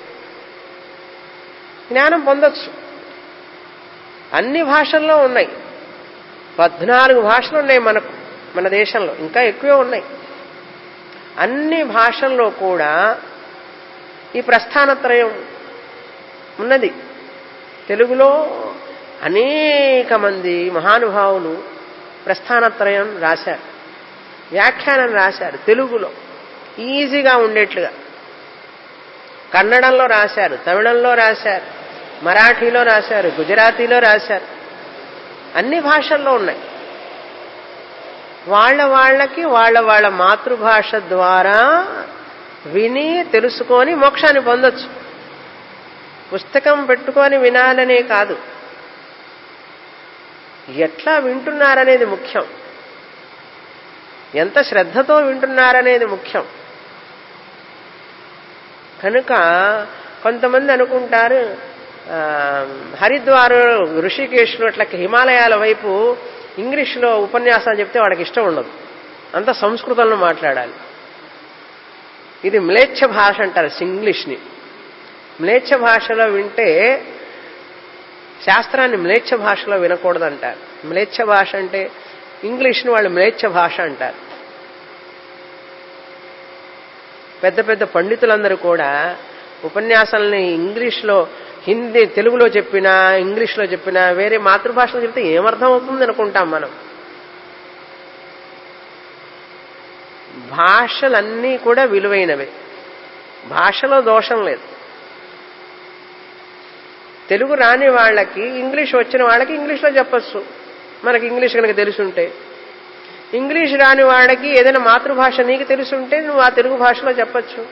జ్ఞానం పొందొచ్చు అన్ని భాషల్లో ఉన్నాయి పద్నాలుగు భాషలు ఉన్నాయి మనకు మన దేశంలో ఇంకా ఎక్కువే ఉన్నాయి అన్ని భాషల్లో కూడా ఈ ప్రస్థానత్రయం ఉన్నది తెలుగులో అనేక మంది మహానుభావులు ప్రస్థానత్రయం రాశారు వ్యాఖ్యానం రాశారు తెలుగులో ఈజీగా ఉండేట్లుగా కన్నడంలో రాశారు తమిళంలో రాశారు మరాఠీలో రాశారు గుజరాతీలో రాశారు అన్ని భాషల్లో ఉన్నాయి వాళ్ళ వాళ్ళకి వాళ్ళ వాళ్ళ మాతృభాష ద్వారా విని తెలుసుకొని మోక్షాన్ని పొందొచ్చు పుస్తకం పెట్టుకొని వినాలనే కాదు ఎట్లా వింటున్నారనేది ముఖ్యం ఎంత శ్రద్ధతో వింటున్నారనేది ముఖ్యం కనుక కొంతమంది అనుకుంటారు హరిద్వార్ ఋషికేశ్లో అట్లా హిమాలయాల వైపు ఇంగ్లీష్లో ఉపన్యాసాలు చెప్తే వాడికి ఇష్టం ఉండదు అంత సంస్కృతంలో మాట్లాడాలి ఇది మ్లేచ్ఛ భాష అంటారు ఇంగ్లీష్ని మ్లేచ్ఛ భాషలో వింటే శాస్త్రాన్ని మ్లేచ్ఛ భాషలో వినకూడదంటారు మ్లేచ్ఛ భాష అంటే ఇంగ్లీష్ని వాళ్ళు మ్లేచ్ఛ భాష అంటారు పెద్ద పెద్ద పండితులందరూ కూడా ఉపన్యాసాలని ఇంగ్లీష్లో హిందీ తెలుగులో చెప్పినా ఇంగ్లీష్లో చెప్పినా వేరే మాతృభాషలో చెప్తే ఏమర్థం అవుతుంది అనుకుంటాం మనం భాషలన్నీ కూడా విలువైనవే భాషలో దోషం లేదు తెలుగు రాని వాళ్ళకి ఇంగ్లీష్ వచ్చిన వాళ్ళకి ఇంగ్లీష్లో చెప్పచ్చు మనకి ఇంగ్లీష్ కనుక తెలుసుంటే ఇంగ్లీష్ రాని వాడికి ఏదైనా మాతృభాష నీకు తెలుసుంటే నువ్వు ఆ తెలుగు భాషలో చెప్పచ్చు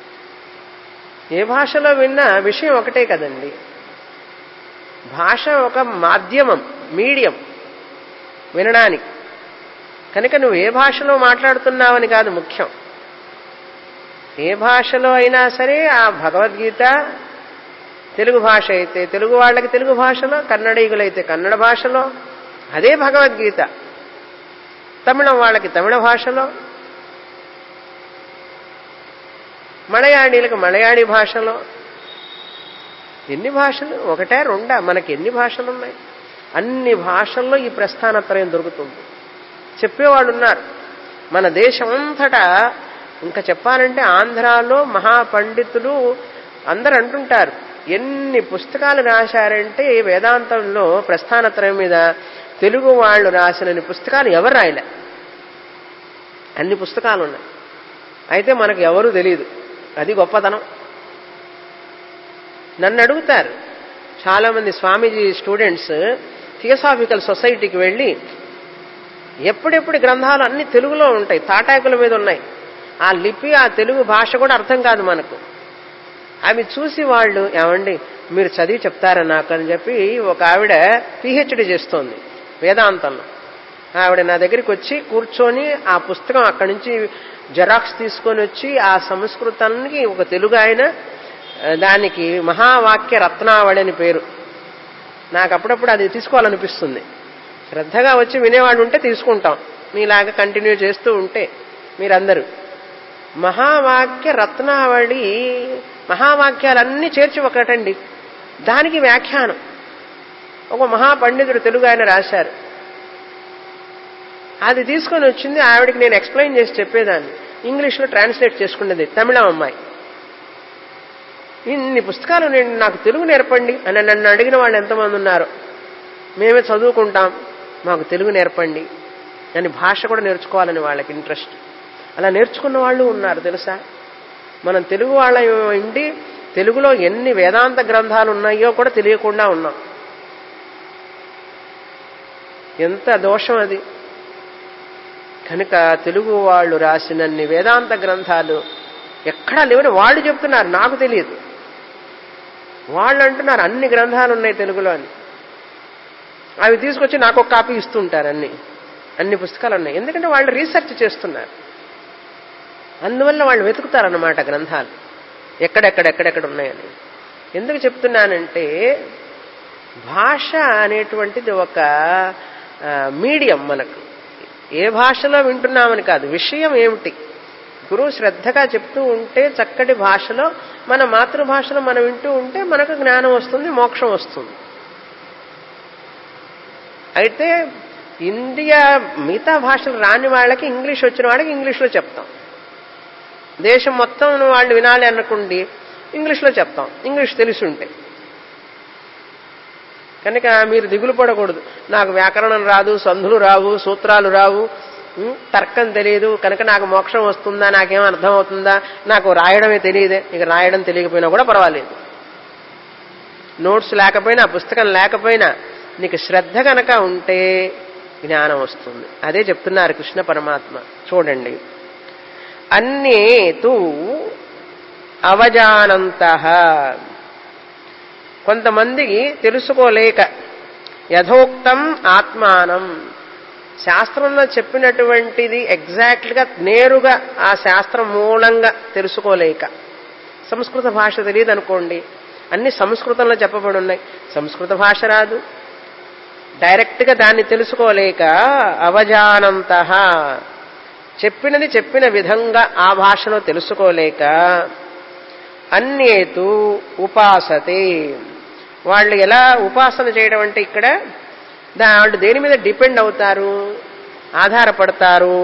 ఏ భాషలో విన్నా విషయం ఒకటే కదండి భాష ఒక మాధ్యమం మీడియం వినడానికి కనుక నువ్వు ఏ భాషలో మాట్లాడుతున్నావని కాదు ముఖ్యం ఏ భాషలో అయినా సరే ఆ భగవద్గీత తెలుగు భాష అయితే తెలుగు వాళ్ళకి తెలుగు భాషలో కన్నడీయులైతే కన్నడ భాషలో అదే భగవద్గీత తమిళం వాళ్ళకి తమిళ భాషలో మలయాళీలకు మలయాళీ భాషలో ఎన్ని భాషలు ఒకటే రెండా మనకి ఎన్ని భాషలు ఉన్నాయి అన్ని భాషల్లో ఈ ప్రస్థానత్రయం దొరుకుతుంది చెప్పేవాళ్ళు ఉన్నారు మన దేశం అంతటా ఇంకా చెప్పాలంటే ఆంధ్రాలో మహాపండితులు అందరు అంటుంటారు ఎన్ని పుస్తకాలు రాశారంటే వేదాంతంలో ప్రస్థానత్రయం మీద తెలుగు వాళ్ళు రాసిన పుస్తకాలు ఎవరు రాయలే అన్ని పుస్తకాలు ఉన్నాయి అయితే మనకు ఎవరు తెలియదు అది గొప్పతనం నన్ను అడుగుతారు చాలామంది స్వామీజీ స్టూడెంట్స్ థియోసాఫికల్ సొసైటీకి వెళ్ళి ఎప్పుడెప్పుడు గ్రంథాలు అన్ని తెలుగులో ఉంటాయి తాటాకుల మీద ఉన్నాయి ఆ లిపి ఆ తెలుగు భాష కూడా అర్థం కాదు మనకు అవి చూసి వాళ్ళు ఏమండి మీరు చదివి చెప్తారా నాకు అని చెప్పి ఒక ఆవిడ పిహెచ్డి చేస్తోంది వేదాంతంలో ఆవిడ నా దగ్గరికి వచ్చి కూర్చొని ఆ పుస్తకం అక్కడి నుంచి జెరాక్స్ తీసుకొని వచ్చి ఆ సంస్కృతానికి ఒక తెలుగు ఆయన దానికి మహావాక్య రత్నావళి అని పేరు నాకు అప్పుడప్పుడు అది తీసుకోవాలనిపిస్తుంది శ్రద్ధగా వచ్చి వినేవాడు ఉంటే తీసుకుంటాం మీలాగా కంటిన్యూ చేస్తూ ఉంటే మీరందరూ మహావాక్య రత్నావళి మహావాక్యాలన్నీ చేర్చి ఒకటండి దానికి వ్యాఖ్యానం ఒక మహాపండితుడు తెలుగు ఆయన రాశారు అది తీసుకొని వచ్చింది ఆవిడకి నేను ఎక్స్ప్లెయిన్ చేసి చెప్పేదాన్ని ఇంగ్లీష్లో ట్రాన్స్లేట్ చేసుకునేది తమిళం అమ్మాయి ఇన్ని పుస్తకాలు నేను నాకు తెలుగు నేర్పండి అని నన్ను అడిగిన వాళ్ళు ఎంతమంది ఉన్నారు మేమే చదువుకుంటాం మాకు తెలుగు నేర్పండి అని భాష కూడా నేర్చుకోవాలని వాళ్ళకి ఇంట్రెస్ట్ అలా నేర్చుకున్న వాళ్ళు ఉన్నారు తెలుసా మనం తెలుగు వాళ్ళ ఇంటి తెలుగులో ఎన్ని వేదాంత గ్రంథాలు ఉన్నాయో కూడా తెలియకుండా ఉన్నాం ఎంత దోషం అది కనుక తెలుగు వాళ్ళు రాసినన్ని వేదాంత గ్రంథాలు ఎక్కడా లేవని వాళ్ళు చెప్తున్నారు నాకు తెలియదు వాళ్ళు అంటున్నారు అన్ని గ్రంథాలు ఉన్నాయి తెలుగులో అని అవి తీసుకొచ్చి నాకు ఒక కాపీ ఇస్తుంటారు అన్ని అన్ని పుస్తకాలు ఉన్నాయి ఎందుకంటే వాళ్ళు రీసెర్చ్ చేస్తున్నారు అందువల్ల వాళ్ళు వెతుకుతారన్నమాట గ్రంథాలు ఎక్కడెక్కడెక్కడెక్కడ ఉన్నాయని ఎందుకు చెప్తున్నానంటే భాష అనేటువంటిది ఒక మీడియం మనకు ఏ భాషలో వింటున్నామని కాదు విషయం ఏమిటి గురువు శ్రద్ధగా చెప్తూ ఉంటే చక్కటి భాషలో మన మాతృభాషలో మనం వింటూ ఉంటే మనకు జ్ఞానం వస్తుంది మోక్షం వస్తుంది అయితే ఇండియా మిగతా భాషలు రాని వాళ్ళకి ఇంగ్లీష్ వచ్చిన వాళ్ళకి ఇంగ్లీష్లో చెప్తాం దేశం మొత్తం వాళ్ళు వినాలి అనుకోండి ఇంగ్లీష్లో చెప్తాం ఇంగ్లీష్ తెలిసి ఉంటే కనుక మీరు దిగులు పడకూడదు నాకు వ్యాకరణం రాదు సంధులు రావు సూత్రాలు రావు తర్కం తెలియదు కనుక నాకు మోక్షం వస్తుందా నాకేం అర్థం అవుతుందా నాకు రాయడమే తెలియదే ఇక రాయడం తెలియకపోయినా కూడా పర్వాలేదు నోట్స్ లేకపోయినా పుస్తకం లేకపోయినా నీకు శ్రద్ధ కనుక ఉంటే జ్ఞానం వస్తుంది అదే చెప్తున్నారు కృష్ణ పరమాత్మ చూడండి అన్నే తూ అవజానంత కొంతమందికి తెలుసుకోలేక యథోక్తం ఆత్మానం శాస్త్రంలో చెప్పినటువంటిది ఎగ్జాక్ట్గా నేరుగా ఆ శాస్త్రం మూలంగా తెలుసుకోలేక సంస్కృత భాష తెలియదు అనుకోండి అన్ని సంస్కృతంలో చెప్పబడి ఉన్నాయి సంస్కృత భాష రాదు డైరెక్ట్గా దాన్ని తెలుసుకోలేక అవజానంత చెప్పినది చెప్పిన విధంగా ఆ భాషలో తెలుసుకోలేక అన్యేతు ఉపాసతే వాళ్ళు ఎలా ఉపాసన చేయడం అంటే ఇక్కడ వాళ్ళు దేని మీద డిపెండ్ అవుతారు ఆధారపడతారు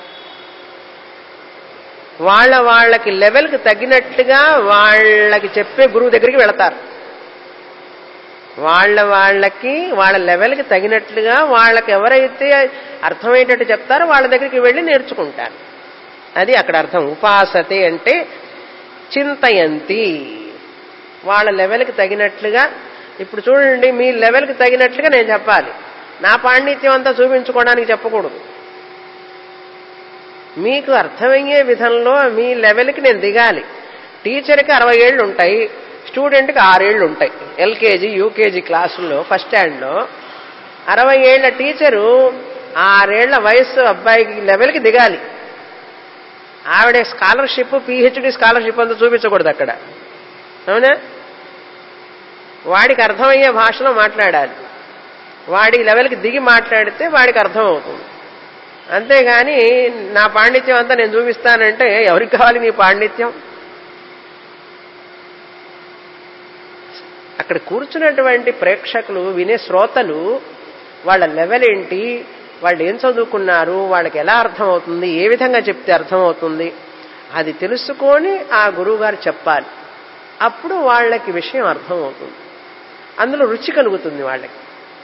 వాళ్ళ వాళ్ళకి లెవెల్కి తగినట్టుగా వాళ్ళకి చెప్పే గురువు దగ్గరికి వెళతారు వాళ్ళ వాళ్ళకి వాళ్ళ లెవెల్కి తగినట్లుగా వాళ్ళకి ఎవరైతే అర్థమయ్యేటట్టు చెప్తారో వాళ్ళ దగ్గరికి వెళ్ళి నేర్చుకుంటారు అది అక్కడ అర్థం ఉపాసతే అంటే చింతయంతి వాళ్ళ లెవెల్కి తగినట్లుగా ఇప్పుడు చూడండి మీ లెవెల్కి తగినట్లుగా నేను చెప్పాలి నా పాండిత్యం అంతా చూపించుకోవడానికి చెప్పకూడదు మీకు అర్థమయ్యే విధంలో మీ లెవెల్కి నేను దిగాలి టీచర్కి అరవై ఏళ్ళు ఉంటాయి స్టూడెంట్కి ఆరేళ్లు ఉంటాయి ఎల్కేజీ యూకేజీ క్లాసుల్లో ఫస్ట్ స్టాండ్లో అరవై ఏళ్ల టీచరు ఆరేళ్ల వయసు అబ్బాయికి లెవెల్కి దిగాలి ఆవిడ స్కాలర్షిప్ పిహెచ్డి స్కాలర్షిప్ అంతా చూపించకూడదు అక్కడ అవునా వాడికి అర్థమయ్యే భాషలో మాట్లాడాలి వాడి లెవెల్కి దిగి మాట్లాడితే వాడికి అర్థం అవుతుంది అంతేగాని నా పాండిత్యం అంతా నేను చూపిస్తానంటే ఎవరికి కావాలి నీ పాండిత్యం అక్కడ కూర్చున్నటువంటి ప్రేక్షకులు వినే శ్రోతలు వాళ్ళ లెవెల్ ఏంటి వాళ్ళు ఏం చదువుకున్నారు వాళ్ళకి ఎలా అర్థమవుతుంది ఏ విధంగా చెప్తే అర్థమవుతుంది అది తెలుసుకొని ఆ గురువుగారు చెప్పాలి అప్పుడు వాళ్ళకి విషయం అర్థమవుతుంది అందులో రుచి కలుగుతుంది వాళ్ళకి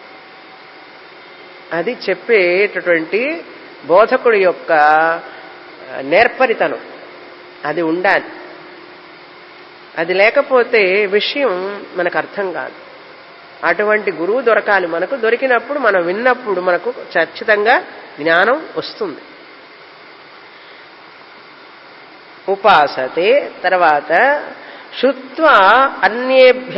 అది చెప్పేటటువంటి బోధకుడి యొక్క నేర్పరితనం అది ఉండాలి అది లేకపోతే విషయం మనకు అర్థం కాదు అటువంటి గురువు దొరకాలి మనకు దొరికినప్పుడు మనం విన్నప్పుడు మనకు ఖచ్చితంగా జ్ఞానం వస్తుంది ఉపాసతే తర్వాత శుత్వ అన్యేభ్య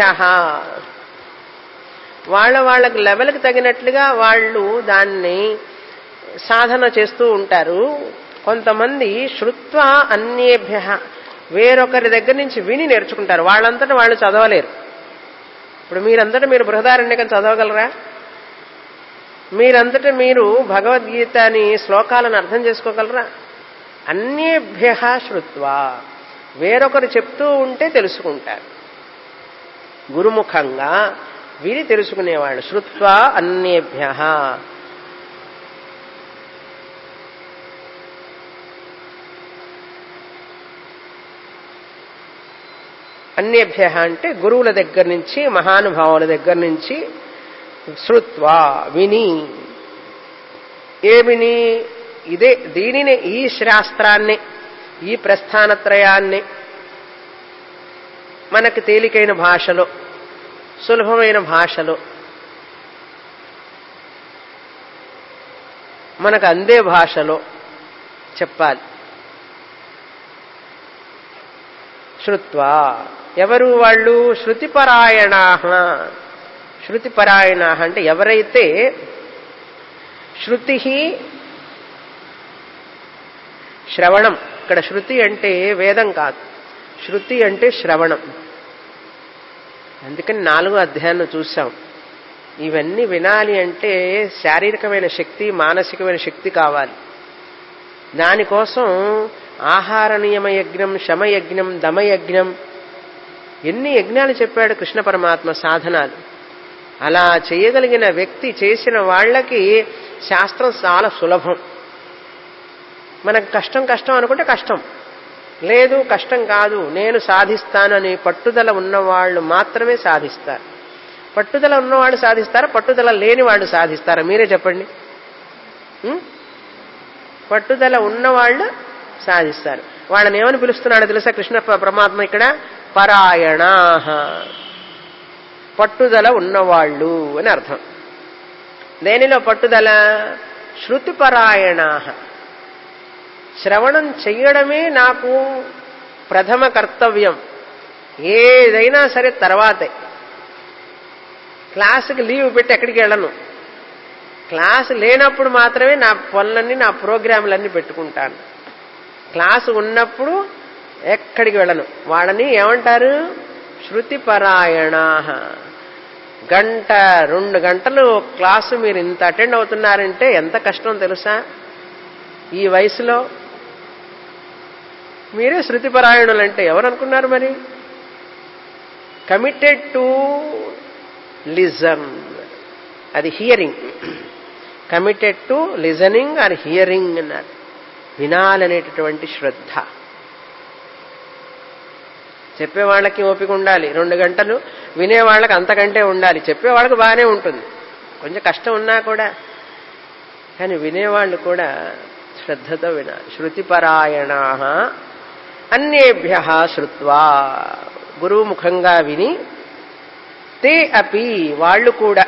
వాళ్ళ వాళ్ళకి లెవెల్కి తగినట్లుగా వాళ్ళు దాన్ని సాధన చేస్తూ ఉంటారు కొంతమంది శృత్వ అన్యేభ్య వేరొకరి దగ్గర నుంచి విని నేర్చుకుంటారు వాళ్ళంతటా వాళ్ళు చదవలేరు ఇప్పుడు మీరంతటా మీరు బృహదారణ్యకం చదవగలరా మీరంతటా మీరు భగవద్గీతని శ్లోకాలను అర్థం చేసుకోగలరా అన్యేభ్య శృత్వ వేరొకరు చెప్తూ ఉంటే తెలుసుకుంటారు గురుముఖంగా విని తెలుసుకునేవాళ్ళు శృత్వా అన్యేభ్య అన్యేభ్య అంటే గురువుల దగ్గర నుంచి మహానుభావుల దగ్గర నుంచి శృత్వా విని ఏమిని ఇదే దీనిని ఈ శాస్త్రాన్ని ఈ ప్రస్థానత్రయాన్ని మనకు తేలికైన భాషలో సులభమైన భాషలో మనకు అందే భాషలో చెప్పాలి శృత్వా ఎవరు వాళ్ళు శృతిపరాయణా శృతిపరాయణ అంటే ఎవరైతే శృతి శ్రవణం ఇక్కడ శృతి అంటే వేదం కాదు శృతి అంటే శ్రవణం అందుకని నాలుగో అధ్యాయంలో చూసాం ఇవన్నీ వినాలి అంటే శారీరకమైన శక్తి మానసికమైన శక్తి కావాలి దానికోసం ఆహార నియమ యజ్ఞం శమయజ్ఞం దమయజ్ఞం ఎన్ని యజ్ఞాలు చెప్పాడు కృష్ణ పరమాత్మ సాధనాలు అలా చేయగలిగిన వ్యక్తి చేసిన వాళ్ళకి శాస్త్రం చాలా సులభం మనకు కష్టం కష్టం అనుకుంటే కష్టం లేదు కష్టం కాదు నేను సాధిస్తాను అని పట్టుదల ఉన్నవాళ్ళు మాత్రమే సాధిస్తారు పట్టుదల ఉన్నవాళ్ళు సాధిస్తారా పట్టుదల లేని వాళ్ళు సాధిస్తారా మీరే చెప్పండి ఉం? పట్టుదల ఉన్నవాళ్ళు సాధిస్తారు వాళ్ళని ఏమని పిలుస్తున్నాడో తెలుసా కృష్ణ ప- పరమాత్మ ఇక్కడ పరాయణా పట్టుదల ఉన్నవాళ్ళు అని అర్థం దేనిలో పట్టుదల శృతిపరాయణా శ్రవణం చెయ్యడమే నాకు ప్రథమ కర్తవ్యం ఏదైనా సరే తర్వాతే క్లాసుకి లీవ్ పెట్టి ఎక్కడికి వెళ్ళను క్లాసు లేనప్పుడు మాత్రమే నా పనులన్నీ నా ప్రోగ్రాంలన్నీ పెట్టుకుంటాను క్లాసు ఉన్నప్పుడు ఎక్కడికి వెళ్ళను వాళ్ళని ఏమంటారు శృతిపరాయణ గంట రెండు గంటలు క్లాసు మీరు ఇంత అటెండ్ అవుతున్నారంటే ఎంత కష్టం తెలుసా ఈ వయసులో మీరే శృతిపరాయణులు అంటే ఎవరు అనుకున్నారు మరి కమిటెడ్ టు లిజన్ అది hearing committed to listening or hearing అన్నారు వినాలనేటటువంటి శ్రద్ధ చెప్పేవాళ్ళకి ఓపిక ఉండాలి రెండు గంటలు వినేవాళ్ళకి అంతకంటే ఉండాలి చెప్పేవాళ్ళకి బాగానే ఉంటుంది కొంచెం కష్టం ఉన్నా కూడా కానీ వినేవాళ్ళు కూడా శ్రద్ధతో వినాలి శృతిపరాయణా అన్యేభ్య శ్రుత్వా గురువు ముఖంగా విని తే అపి వాళ్ళు కూడా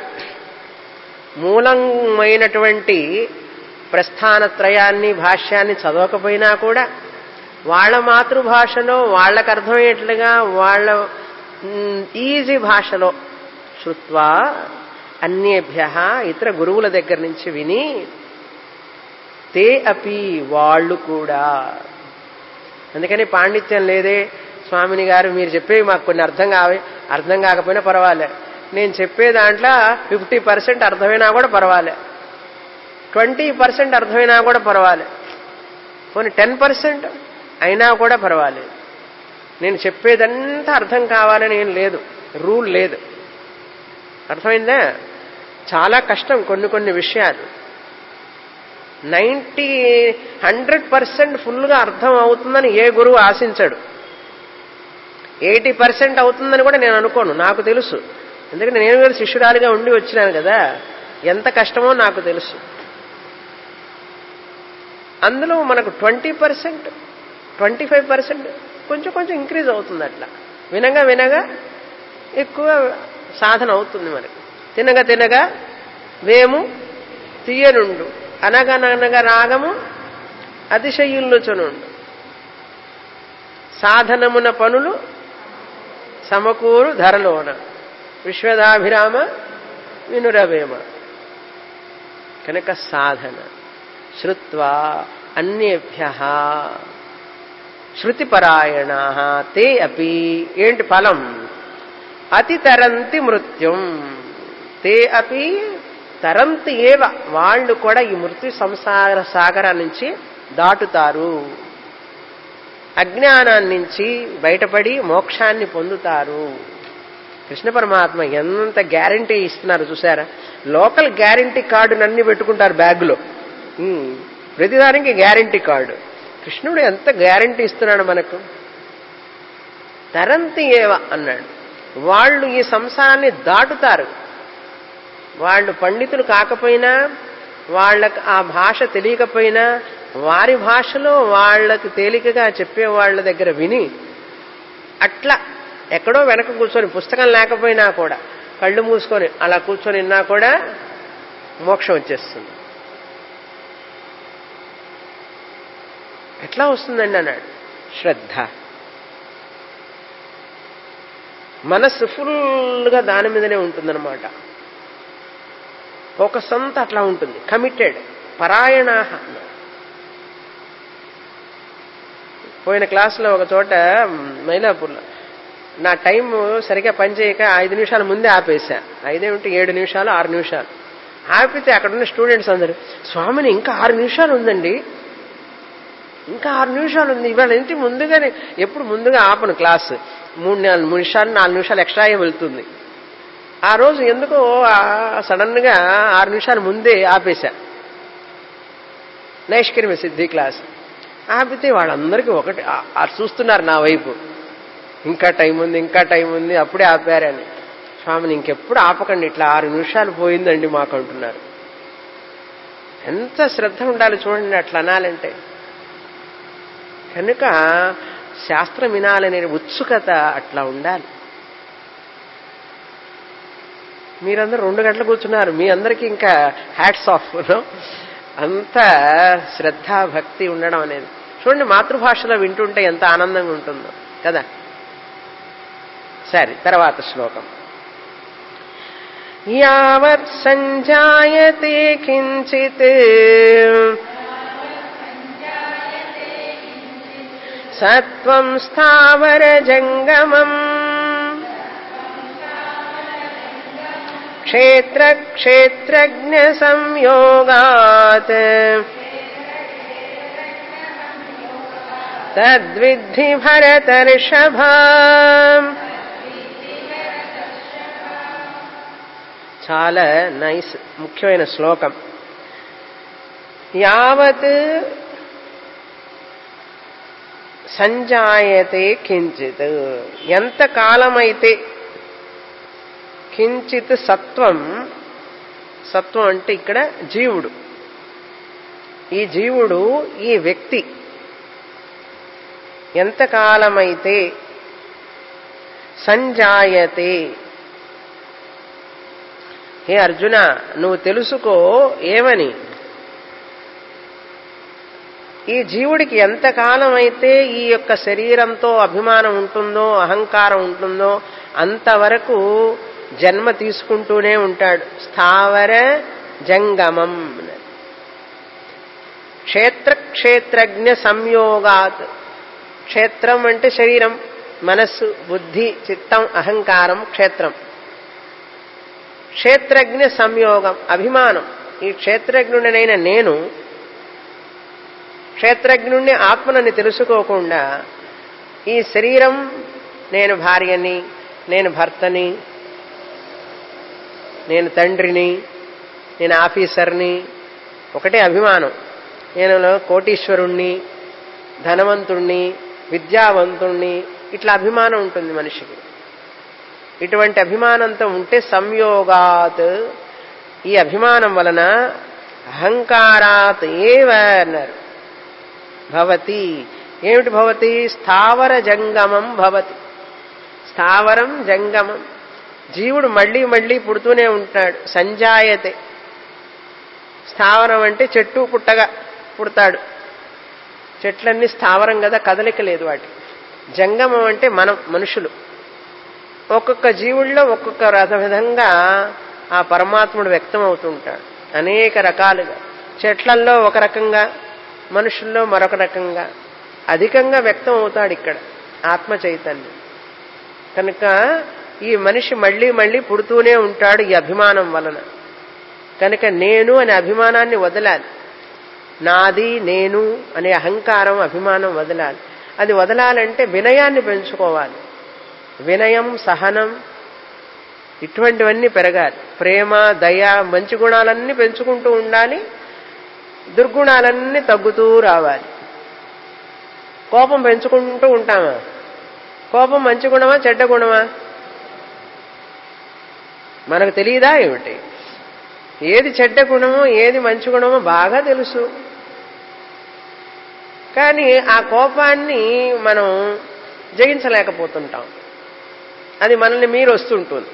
మూలమైనటువంటి ప్రస్థానత్రయాన్ని భాష్యాన్ని చదవకపోయినా కూడా వాళ్ళ మాతృభాషలో వాళ్ళకు అర్థమయ్యేట్లుగా వాళ్ళ మ్, ఈజీ భాషలో శృత్వా అన్యేభ్య ఇతర గురువుల దగ్గర నుంచి విని తే అపి వాళ్ళు కూడా అందుకని పాండిత్యం లేదే స్వామిని గారు మీరు చెప్పేవి మాకు కొన్ని అర్థం కావే అర్థం కాకపోయినా పర్వాలే నేను చెప్పే దాంట్లో ఫిఫ్టీ పర్సెంట్ అర్థమైనా కూడా పర్వాలే ట్వంటీ పర్సెంట్ అర్థమైనా కూడా పర్వాలే పోనీ టెన్ పర్సెంట్ అయినా కూడా పర్వాలేదు నేను చెప్పేదంతా అర్థం కావాలని ఏం లేదు రూల్ లేదు అర్థమైందా చాలా కష్టం కొన్ని కొన్ని విషయాలు నైంటీ హండ్రెడ్ పర్సెంట్ ఫుల్గా అర్థం అవుతుందని ఏ గురువు ఆశించాడు ఎయిటీ పర్సెంట్ అవుతుందని కూడా నేను అనుకోను నాకు తెలుసు ఎందుకంటే నేను కూడా శిష్యురాలిగా ఉండి వచ్చినాను కదా ఎంత కష్టమో నాకు తెలుసు అందులో మనకు twenty percent twenty five percent కొంచెం కొంచెం ఇంక్రీజ్ అవుతుంది అట్లా వినగా వినగా ఎక్కువ సాధన అవుతుంది మనకి తినగా తినగా వేము తీయనుండు అనగననగా రాగము అతిశయుల్లుచునుండు సాధనమున పనులు సమకూరు ధరలోన విశ్వదాభిరామ వినురవేమ కనుక సాధన శ్రుత్వా అన్యేభ్య శృతిపరాయణ తే అపి ఏంటి ఫలం అతితరంతి మృత్యుం తే అపి తరంతి ఏవ వాళ్ళు కూడా ఈ మృత్యు సంసార సాగరా నుంచి దాటుతారు అజ్ఞానాన్నించి బయటపడి మోక్షాన్ని పొందుతారు కృష్ణ పరమాత్మ ఎంత గ్యారంటీ ఇస్తున్నారు చూసారా లోకల్ గ్యారంటీ కార్డు అన్ని పెట్టుకుంటారు బ్యాగులో ఉమ్, ప్రతిదానికి గ్యారంటీ కార్డు కృష్ణుడు ఎంత గ్యారంటీ ఇస్తున్నాడు మనకు తరంతి ఏవ అన్నాడు వాళ్ళు ఈ సంసారాన్ని దాటుతారు వాళ్ళు పండితులు కాకపోయినా వాళ్ళకు ఆ భాష తెలియకపోయినా వారి భాషలో వాళ్ళకి తేలికగా చెప్పే వాళ్ళ దగ్గర విని అట్లా ఎక్కడో వెనక కూర్చొని పుస్తకం లేకపోయినా కూడా కళ్ళు మూసుకొని అలా కూర్చొని ఉన్నా కూడా మోక్షం వచ్చేస్తుంది ఎట్లా వస్తుందండి అన్నాడు శ్రద్ధ మనస్సు ఫుల్గా దాని మీదనే ఉంటుందన్నమాట ఫోకస్ అంతా అట్లా ఉంటుంది కమిటెడ్ పరాయణా పోయిన క్లాసులో ఒక చోట మైలాపూర్లో నా టైం సరిగా పనిచేయక ఐదు నిమిషాల ముందే ఆపేశా ఐదేమిటి ఏడు నిమిషాలు ఆరు నిమిషాలు ఆపితే అక్కడ ఉన్న స్టూడెంట్స్ అందరూ స్వామిని ఇంకా ఆరు నిమిషాలు ఉందండి ఇంకా ఆరు నిమిషాలు ఉంది ఇవాళ ఏంటి ముందుగానే ఎప్పుడు ముందుగా ఆపను క్లాస్ మూడు నాలుగు మూడు నిమిషాలు నాలుగు నిమిషాలు ఎక్స్ట్రా వెళ్తుంది ఆ రోజు ఎందుకో సడన్ గా ఆరు నిమిషాలు ముందే ఆపేశా నైష్కర్మ సిద్ధి క్లాస్ ఆపితే వాళ్ళందరికీ ఒకటి ఆ- ఆ చూస్తున్నారు నా వైపు ఇంకా టైం ఉంది ఇంకా టైం ఉంది అప్పుడే ఆపారని స్వామిని ఇంకెప్పుడు ఆపకండి ఇట్లా ఆరు నిమిషాలు పోయిందండి మాకు అంటున్నారు ఎంత శ్రద్ధ ఉండాలి చూడండి అట్లా అనాలంటే కనుక శాస్త్రం వినాలనే ఉత్సుకత అట్లా ఉండాలి మీరందరూ రెండు గంటలు కూర్చున్నారు మీ అందరికీ ఇంకా హ్యాట్స్ ఆఫ్ అంత శ్రద్ధ భక్తి ఉండడం అనేది చూడండి మాతృభాషలో వింటుంటే ఎంత ఆనందంగా ఉంటుందో కదా సరే తర్వాత శ్లోకం యావత్ సంజాయతే కించిత్ సత్వం స్థావర జంగమం క్షేత్ర క్షేత్రజ్ఞ సంయోగాత్ తద్విద్ధి భరతర్షభ చాలా నైస్ ముఖ్యమైన శ్లోకం యావత్ సంజాయతే కించిత్ ఎంత కాలమైతే కించిత్ సత్వం సత్వం అంటే ఇక్కడ జీవుడు ఈ జీవుడు ఈ వ్యక్తి ఎంతకాలమైతే సంజాయతే హే అర్జున నువ్వు తెలుసుకో ఏమని ఈ జీవుడికి ఎంతకాలం అయితే ఈ యొక్క శరీరంతో అభిమానం ఉంటుందో అహంకారం ఉంటుందో అంతవరకు జన్మ తీసుకుంటూనే ఉంటాడు స్థావర జంగమం క్షేత్ర క్షేత్రజ్ఞ సంయోగాత్ క్షేత్రం అంటే శరీరం మనస్సు బుద్ధి చిత్తం అహంకారం క్షేత్రం క్షేత్రజ్ఞ సంయోగం అభిమానం ఈ క్షేత్రజ్ఞుడనైన నేను క్షేత్రజ్ఞుణ్ణి ఆత్మనని తెలుసుకోకుండా ఈ శరీరం నేను భార్యని నేను భర్తని నేను తండ్రిని నేను ఆఫీసర్ని ఒకటే అభిమానం నేను కోటీశ్వరుణ్ణి ధనవంతుణ్ణి విద్యావంతుణ్ణి ఇట్లా అభిమానం ఉంటుంది మనిషికి ఇటువంటి అభిమానంతో ఉంటే సంయోగాత్ ఈ అభిమానం వలన అహంకారాత్ ఏవ అన్నారు భవతి ఏమిటి భవతి స్థావర జంగమం భవతి స్థావరం జంగమం జీవుడు మళ్ళీ మళ్ళీ పుడుతూనే ఉంటాడు సంజాయతే స్థావరం అంటే చెట్టు పుట్టగా పుడతాడు చెట్లన్నీ స్థావరం కదా కదలిక లేదు వాటి జంగమం అంటే మనం మనుషులు ఒక్కొక్క జీవుల్లో ఒక్కొక్క రథ విధంగా ఆ పరమాత్ముడు వ్యక్తం అవుతుంటాడు అనేక రకాలుగా చెట్లల్లో ఒక రకంగా మనుషుల్లో మరొక రకంగా అధికంగా వ్యక్తం అవుతాడు ఇక్కడ ఆత్మ చైతన్యం కనుక ఈ మనిషి మళ్ళీ మళ్ళీ పుడుతూనే ఉంటాడు ఈ అభిమానం వలన కనుక నేను అనే అభిమానాన్ని వదలాలి నాది నేను అనే అహంకారం అభిమానం వదలాలి అది వదలాలంటే వినయాన్ని పెంచుకోవాలి వినయం సహనం ఇటువంటివన్నీ పెరగాలి ప్రేమ దయ మంచి గుణాలన్నీ పెంచుకుంటూ ఉండాలి దుర్గుణాలన్నీ తగ్గుతూ రావాలి కోపం పెంచుకుంటూ ఉంటామా కోపం మంచి గుణమా చెడ్డ గుణమా మనకు తెలియదా ఏమిటి ఏది చెడ్డ గుణమో ఏది మంచి గుణమో బాగా తెలుసు కానీ ఆ కోపాన్ని మనం జయించలేకపోతుంటాం అది మనల్ని మీరు వస్తుంటుంది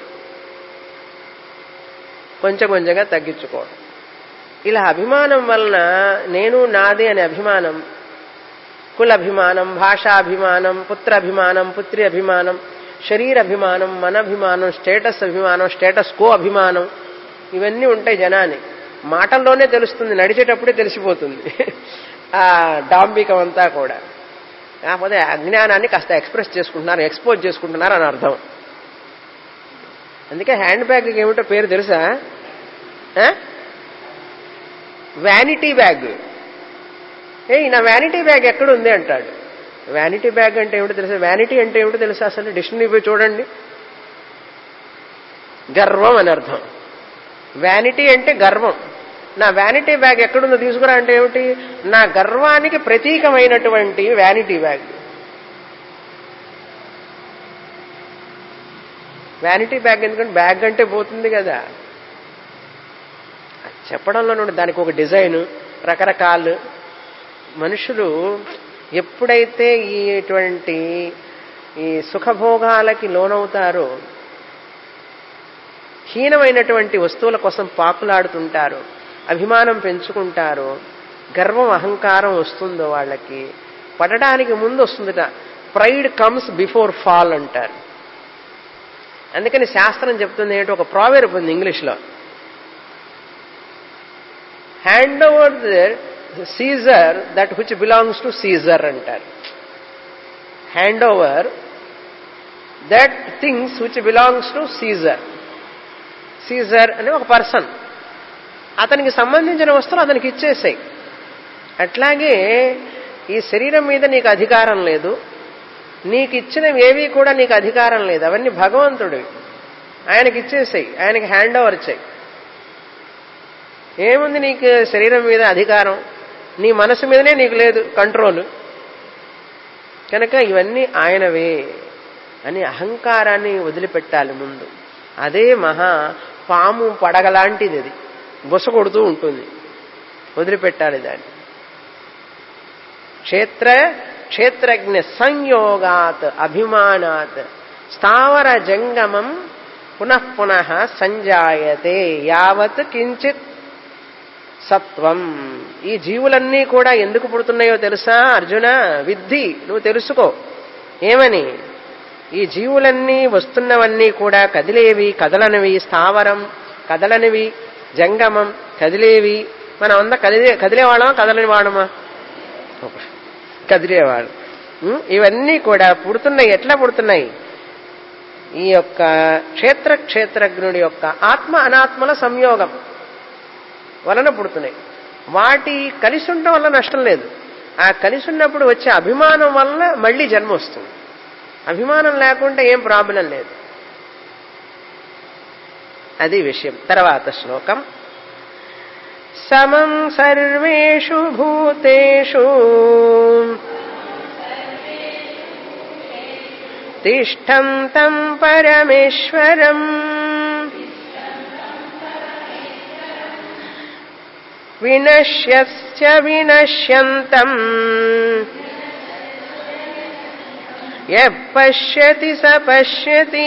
కొంచెం కొంచెంగా తగ్గించుకోవడం ఇలా అభిమానం వలన నేను నాది అనే అభిమానం కులాభిమానం భాషాభిమానం పుత్రాభిమానం పుత్రి అభిమానం శరీరాభిమానం మనభిమానం స్టేటస్ అభిమానం స్టేటస్ కో అభిమానం ఇవన్నీ ఉంటాయి జనాన్ని మాటల్లోనే తెలుస్తుంది నడిచేటప్పుడే తెలిసిపోతుంది ఆ డాంబికం అంతా కూడా కాకపోతే అజ్ఞానాన్ని కాస్త ఎక్స్ప్రెస్ చేసుకుంటున్నారు ఎక్స్పోజ్ చేసుకుంటున్నారు అని అర్థం అందుకే హ్యాండ్ బ్యాగ్కి ఏమిటో పేరు తెలుసా వ్యానిటీ బ్యాగ్ ఏ నా వ్యానిటీ బ్యాగ్ ఎక్కడుంది అంటాడు వ్యానిటీ బ్యాగ్ అంటే ఏమిటో తెలుసా వ్యానిటీ అంటే ఏమిటో తెలుసా అసలు డిక్షనరీ పోయి చూడండి గర్వం అని అర్థం వ్యానిటీ అంటే గర్వం నా వ్యానిటీ బ్యాగ్ ఎక్కడుందో తీసుకురా అంటే ఏమిటి నా గర్వానికి ప్రతీకమైనటువంటి వ్యానిటీ బ్యాగ్ వ్యానిటీ బ్యాగ్ ఎందుకంటే బ్యాగ్ అంటే పోతుంది కదా చెప్పడంలో నుండి దానికి ఒక డిజైన్ రకరకాలు మనుషులు ఎప్పుడైతే ఈ ఇటువంటి ఈ సుఖభోగాలకి లోనవుతారో హీనమైనటువంటి వస్తువుల కోసం పాకులాడుతుంటారు అభిమానం పెంచుకుంటారు గర్వం అహంకారం వస్తుందో వాళ్ళకి పడడానికి ముందు వస్తుందట ప్రైడ్ కమ్స్ బిఫోర్ ఫాల్ అంటారు అందుకని శాస్త్రం చెప్తుంది ఏంటో ఒక ప్రావెర్బ్ ఉంది ఇంగ్లీష్లో hand over Caesar that which belongs to Caesar అంటారు hand over that things which belongs to Caesar Caesar అని ఒక పర్సన్ అతనికి సంబంధించిన వస్తువులు అతనికి ఇచ్చేసాయి అట్లాగే ఈ శరీరం మీద నీకు అధికారం లేదు నీకు ఇచ్చినవి ఏవి కూడా నీకు అధికారం లేదు అవన్నీ భగవంతుడివి ఆయనకి ఇచ్చేసాయి ఆయనకి హ్యాండ్ ఓవర్ చేయి ఏముంది నీకు శరీరం మీద అధికారం నీ మనసు మీదనే నీకు లేదు కంట్రోల్ కనుక ఇవన్నీ ఆయనవే అని అహంకారాన్ని వదిలిపెట్టాలి ముందు అదే మహా పాము పడగలాంటిది అది బుస కొడుతూ ఉంటుంది వదిలిపెట్టాలి దాన్ని క్షేత్ర క్షేత్రజ్ఞ సంయోగాత్ అభిమానాత్ స్థావర జంగమం పునః పునః సంజాయతే యావత్ కించిత్ సత్వం ఈ జీవులన్నీ కూడా ఎందుకు పుడుతున్నాయో తెలుసా అర్జున విద్ధి నువ్వు తెలుసుకో ఏమని ఈ జీవులన్నీ వస్తున్నవన్నీ కూడా కదిలేవి కదలనివి స్థావరం కదలనివి జంగమం కదిలేవి మనం అంతా కదిలే కదిలేవాళ్ళమా కదలని వాడమా కదిలేవాడు ఇవన్నీ కూడా పుడుతున్నాయి ఎట్లా పుడుతున్నాయి ఈ యొక్క క్షేత్ర క్షేత్రజ్ఞుడి యొక్క ఆత్మ అనాత్మల సంయోగం వలన పుడుతున్నాయి వాటి కలిసి ఉండడం వల్ల నష్టం లేదు ఆ కలిసి ఉన్నప్పుడు వచ్చే అభిమానం వల్ల మళ్ళీ జన్మ వస్తుంది అభిమానం లేకుండా ఏం ప్రాబ్లం లేదు అది విషయం తర్వాత శ్లోకం సమం సర్వేషు భూతేషు తిష్టంతం పరమేశ్వరం వినశ్యస్య వినశ్యంతం యశ్యతి స పశ్యతి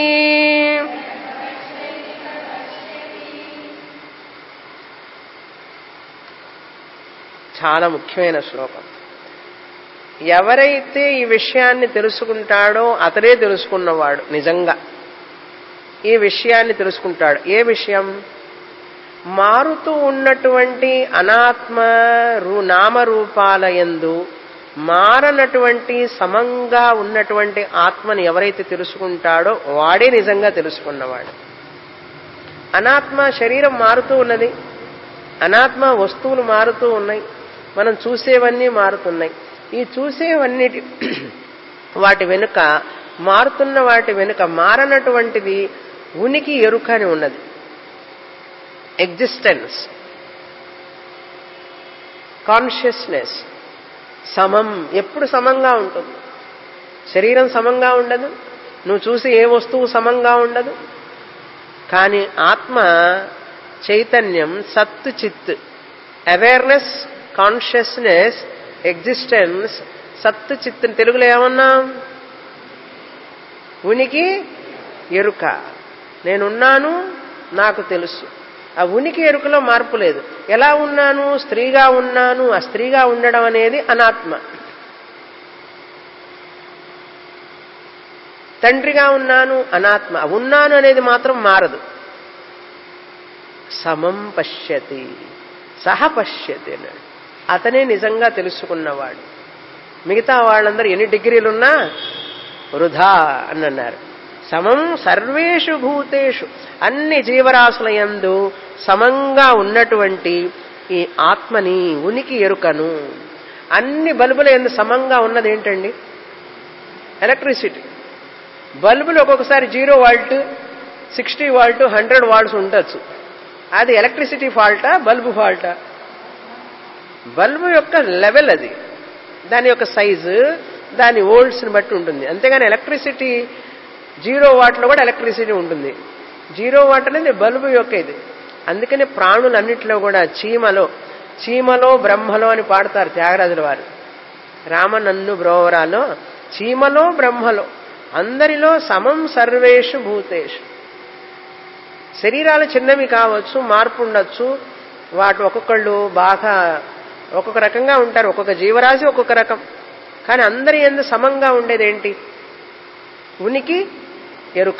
చాలా ముఖ్యమైన శ్లోకం ఎవరైతే ఈ విషయాన్ని తెలుసుకుంటాడో అతడే తెలుసుకున్నవాడు నిజంగా ఈ విషయాన్ని తెలుసుకుంటాడు ఏ విషయం మారుతూ ఉన్నటువంటి అనాత్మ రూ నామరూపాల ఎందు మారనటువంటి సమంగా ఉన్నటువంటి ఆత్మని ఎవరైతే తెలుసుకుంటాడో వాడే నిజంగా తెలుసుకున్నవాడు అనాత్మ శరీరం మారుతూ ఉన్నది అనాత్మ వస్తువులు మారుతూ ఉన్నాయి మనం చూసేవన్నీ మారుతున్నాయి ఈ చూసేవన్నిటి వాటి వెనుక మారుతున్న వాటి వెనుక మారనటువంటిది ఉనికి ఎరుక అని ఉన్నది ఎగ్జిస్టెన్స్ కాన్షియస్నెస్ సమం ఎప్పుడు సమంగా ఉంటుంది శరీరం సమంగా ఉండదు నువ్వు చూసి ఏ వస్తువు సమంగా ఉండదు కానీ ఆత్మ చైతన్యం సత్తు చిత్ అవేర్నెస్ కాన్షియస్నెస్ ఎగ్జిస్టెన్స్ సత్తు చిత్ తెలుగులో ఏమన్నాం ఉనికి ఎరుక నేనున్నాను నాకు తెలుసు ఆ ఉనికి ఎరుకలో మార్పు లేదు ఎలా ఉన్నాను స్త్రీగా ఉన్నాను ఆ స్త్రీగా ఉండడం అనేది అనాత్మ తండ్రిగా ఉన్నాను అనాత్మ ఉన్నాను అనేది మాత్రం మారదు సమం పశ్యతి సహ పశ్యతి అన్నాడు అతనే నిజంగా తెలుసుకున్నవాడు మిగతా వాళ్ళందరూ ఎన్ని డిగ్రీలున్నా వృధా అని అన్నారు సమం సర్వేషు భూతేషు అన్ని జీవరాశుల యందు సమంగా ఉన్నటువంటి ఈ ఆత్మని ఉనికి ఎరుకను అన్ని బల్బుల ఎందు సమంగా ఉన్నది ఏంటండి ఎలక్ట్రిసిటీ బల్బులు ఒక్కొక్కసారి zero volt sixty volt hundred volts ఉండొచ్చు అది ఎలక్ట్రిసిటీ ఫాల్టా బల్బు ఫాల్టా బల్బు యొక్క లెవెల్ అది దాని యొక్క సైజు దాని ఓల్డ్స్ని బట్టి ఉంటుంది అంతేగాని ఎలక్ట్రిసిటీ జీరో వాట్లో కూడా ఎలక్ట్రిసిటీ ఉంటుంది జీరో వాట్ అనేది బల్బు యొక్క ఇది అందుకని ప్రాణులన్నింటిలో కూడా చీమలో చీమలో బ్రహ్మలో అని పాడతారు త్యాగరాజుల వారు రామనన్ను బ్రోవరాలో చీమలో బ్రహ్మలో అందరిలో సమం సర్వేషు భూతేషు శరీరాలు చిన్నవి కావచ్చు మార్పు ఉండొచ్చు వాటి ఒక్కొక్కళ్ళు బాగా ఒక్కొక్క రకంగా ఉంటారు ఒక్కొక్క జీవరాశి ఒక్కొక్క రకం కానీ అందరి ఎందు సమంగా ఉండేది ఏంటి ఉనికి ఎరుక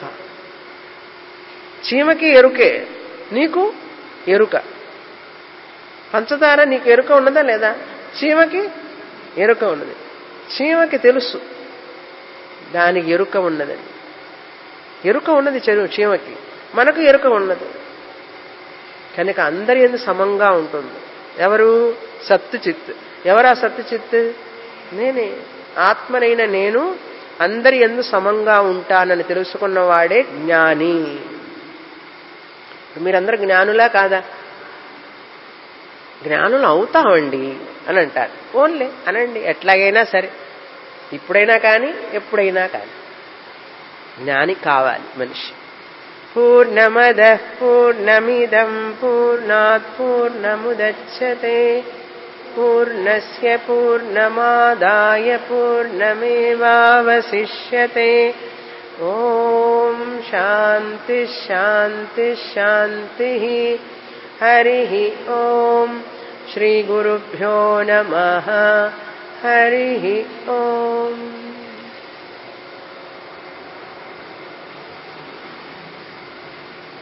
చీమకి ఎరుకే నీకు ఎరుక పంచదార నీకు ఎరుక ఉన్నదా లేదా చీమకి ఎరుక ఉన్నది చీమకి తెలుసు దానికి ఎరుక ఉన్నదని ఎరుక ఉన్నది చెరువు చీమకి మనకు ఎరుక ఉన్నది కనుక అందరి ఎందు సమంగా ఉంటుంది ఎవరు సత్తు చిత్ ఎవరా సత్తు చిత్ నేనే ఆత్మనైన నేను అందరి ఎందు సమంగా ఉంటానని తెలుసుకున్నవాడే జ్ఞాని మీరందరూ జ్ఞానులా కాదా జ్ఞానులు అవుతామండి అని అంటారు ఓన్లే అనండి ఎట్లాగైనా సరే ఇప్పుడైనా కానీ ఎప్పుడైనా కానీ జ్ఞాని కావాలి మనిషి పూర్ణమద పూర్ణమిదం పూర్ణాత్ పూర్ణముదచ్చతే పూర్ణస్య పూర్ణమాదాయ పూర్ణమేవావశిష్యతే ఓం శాంతి శాంతి శాంతి హరి ఓం శ్రీ గురుభ్యో నమ హరి ఓం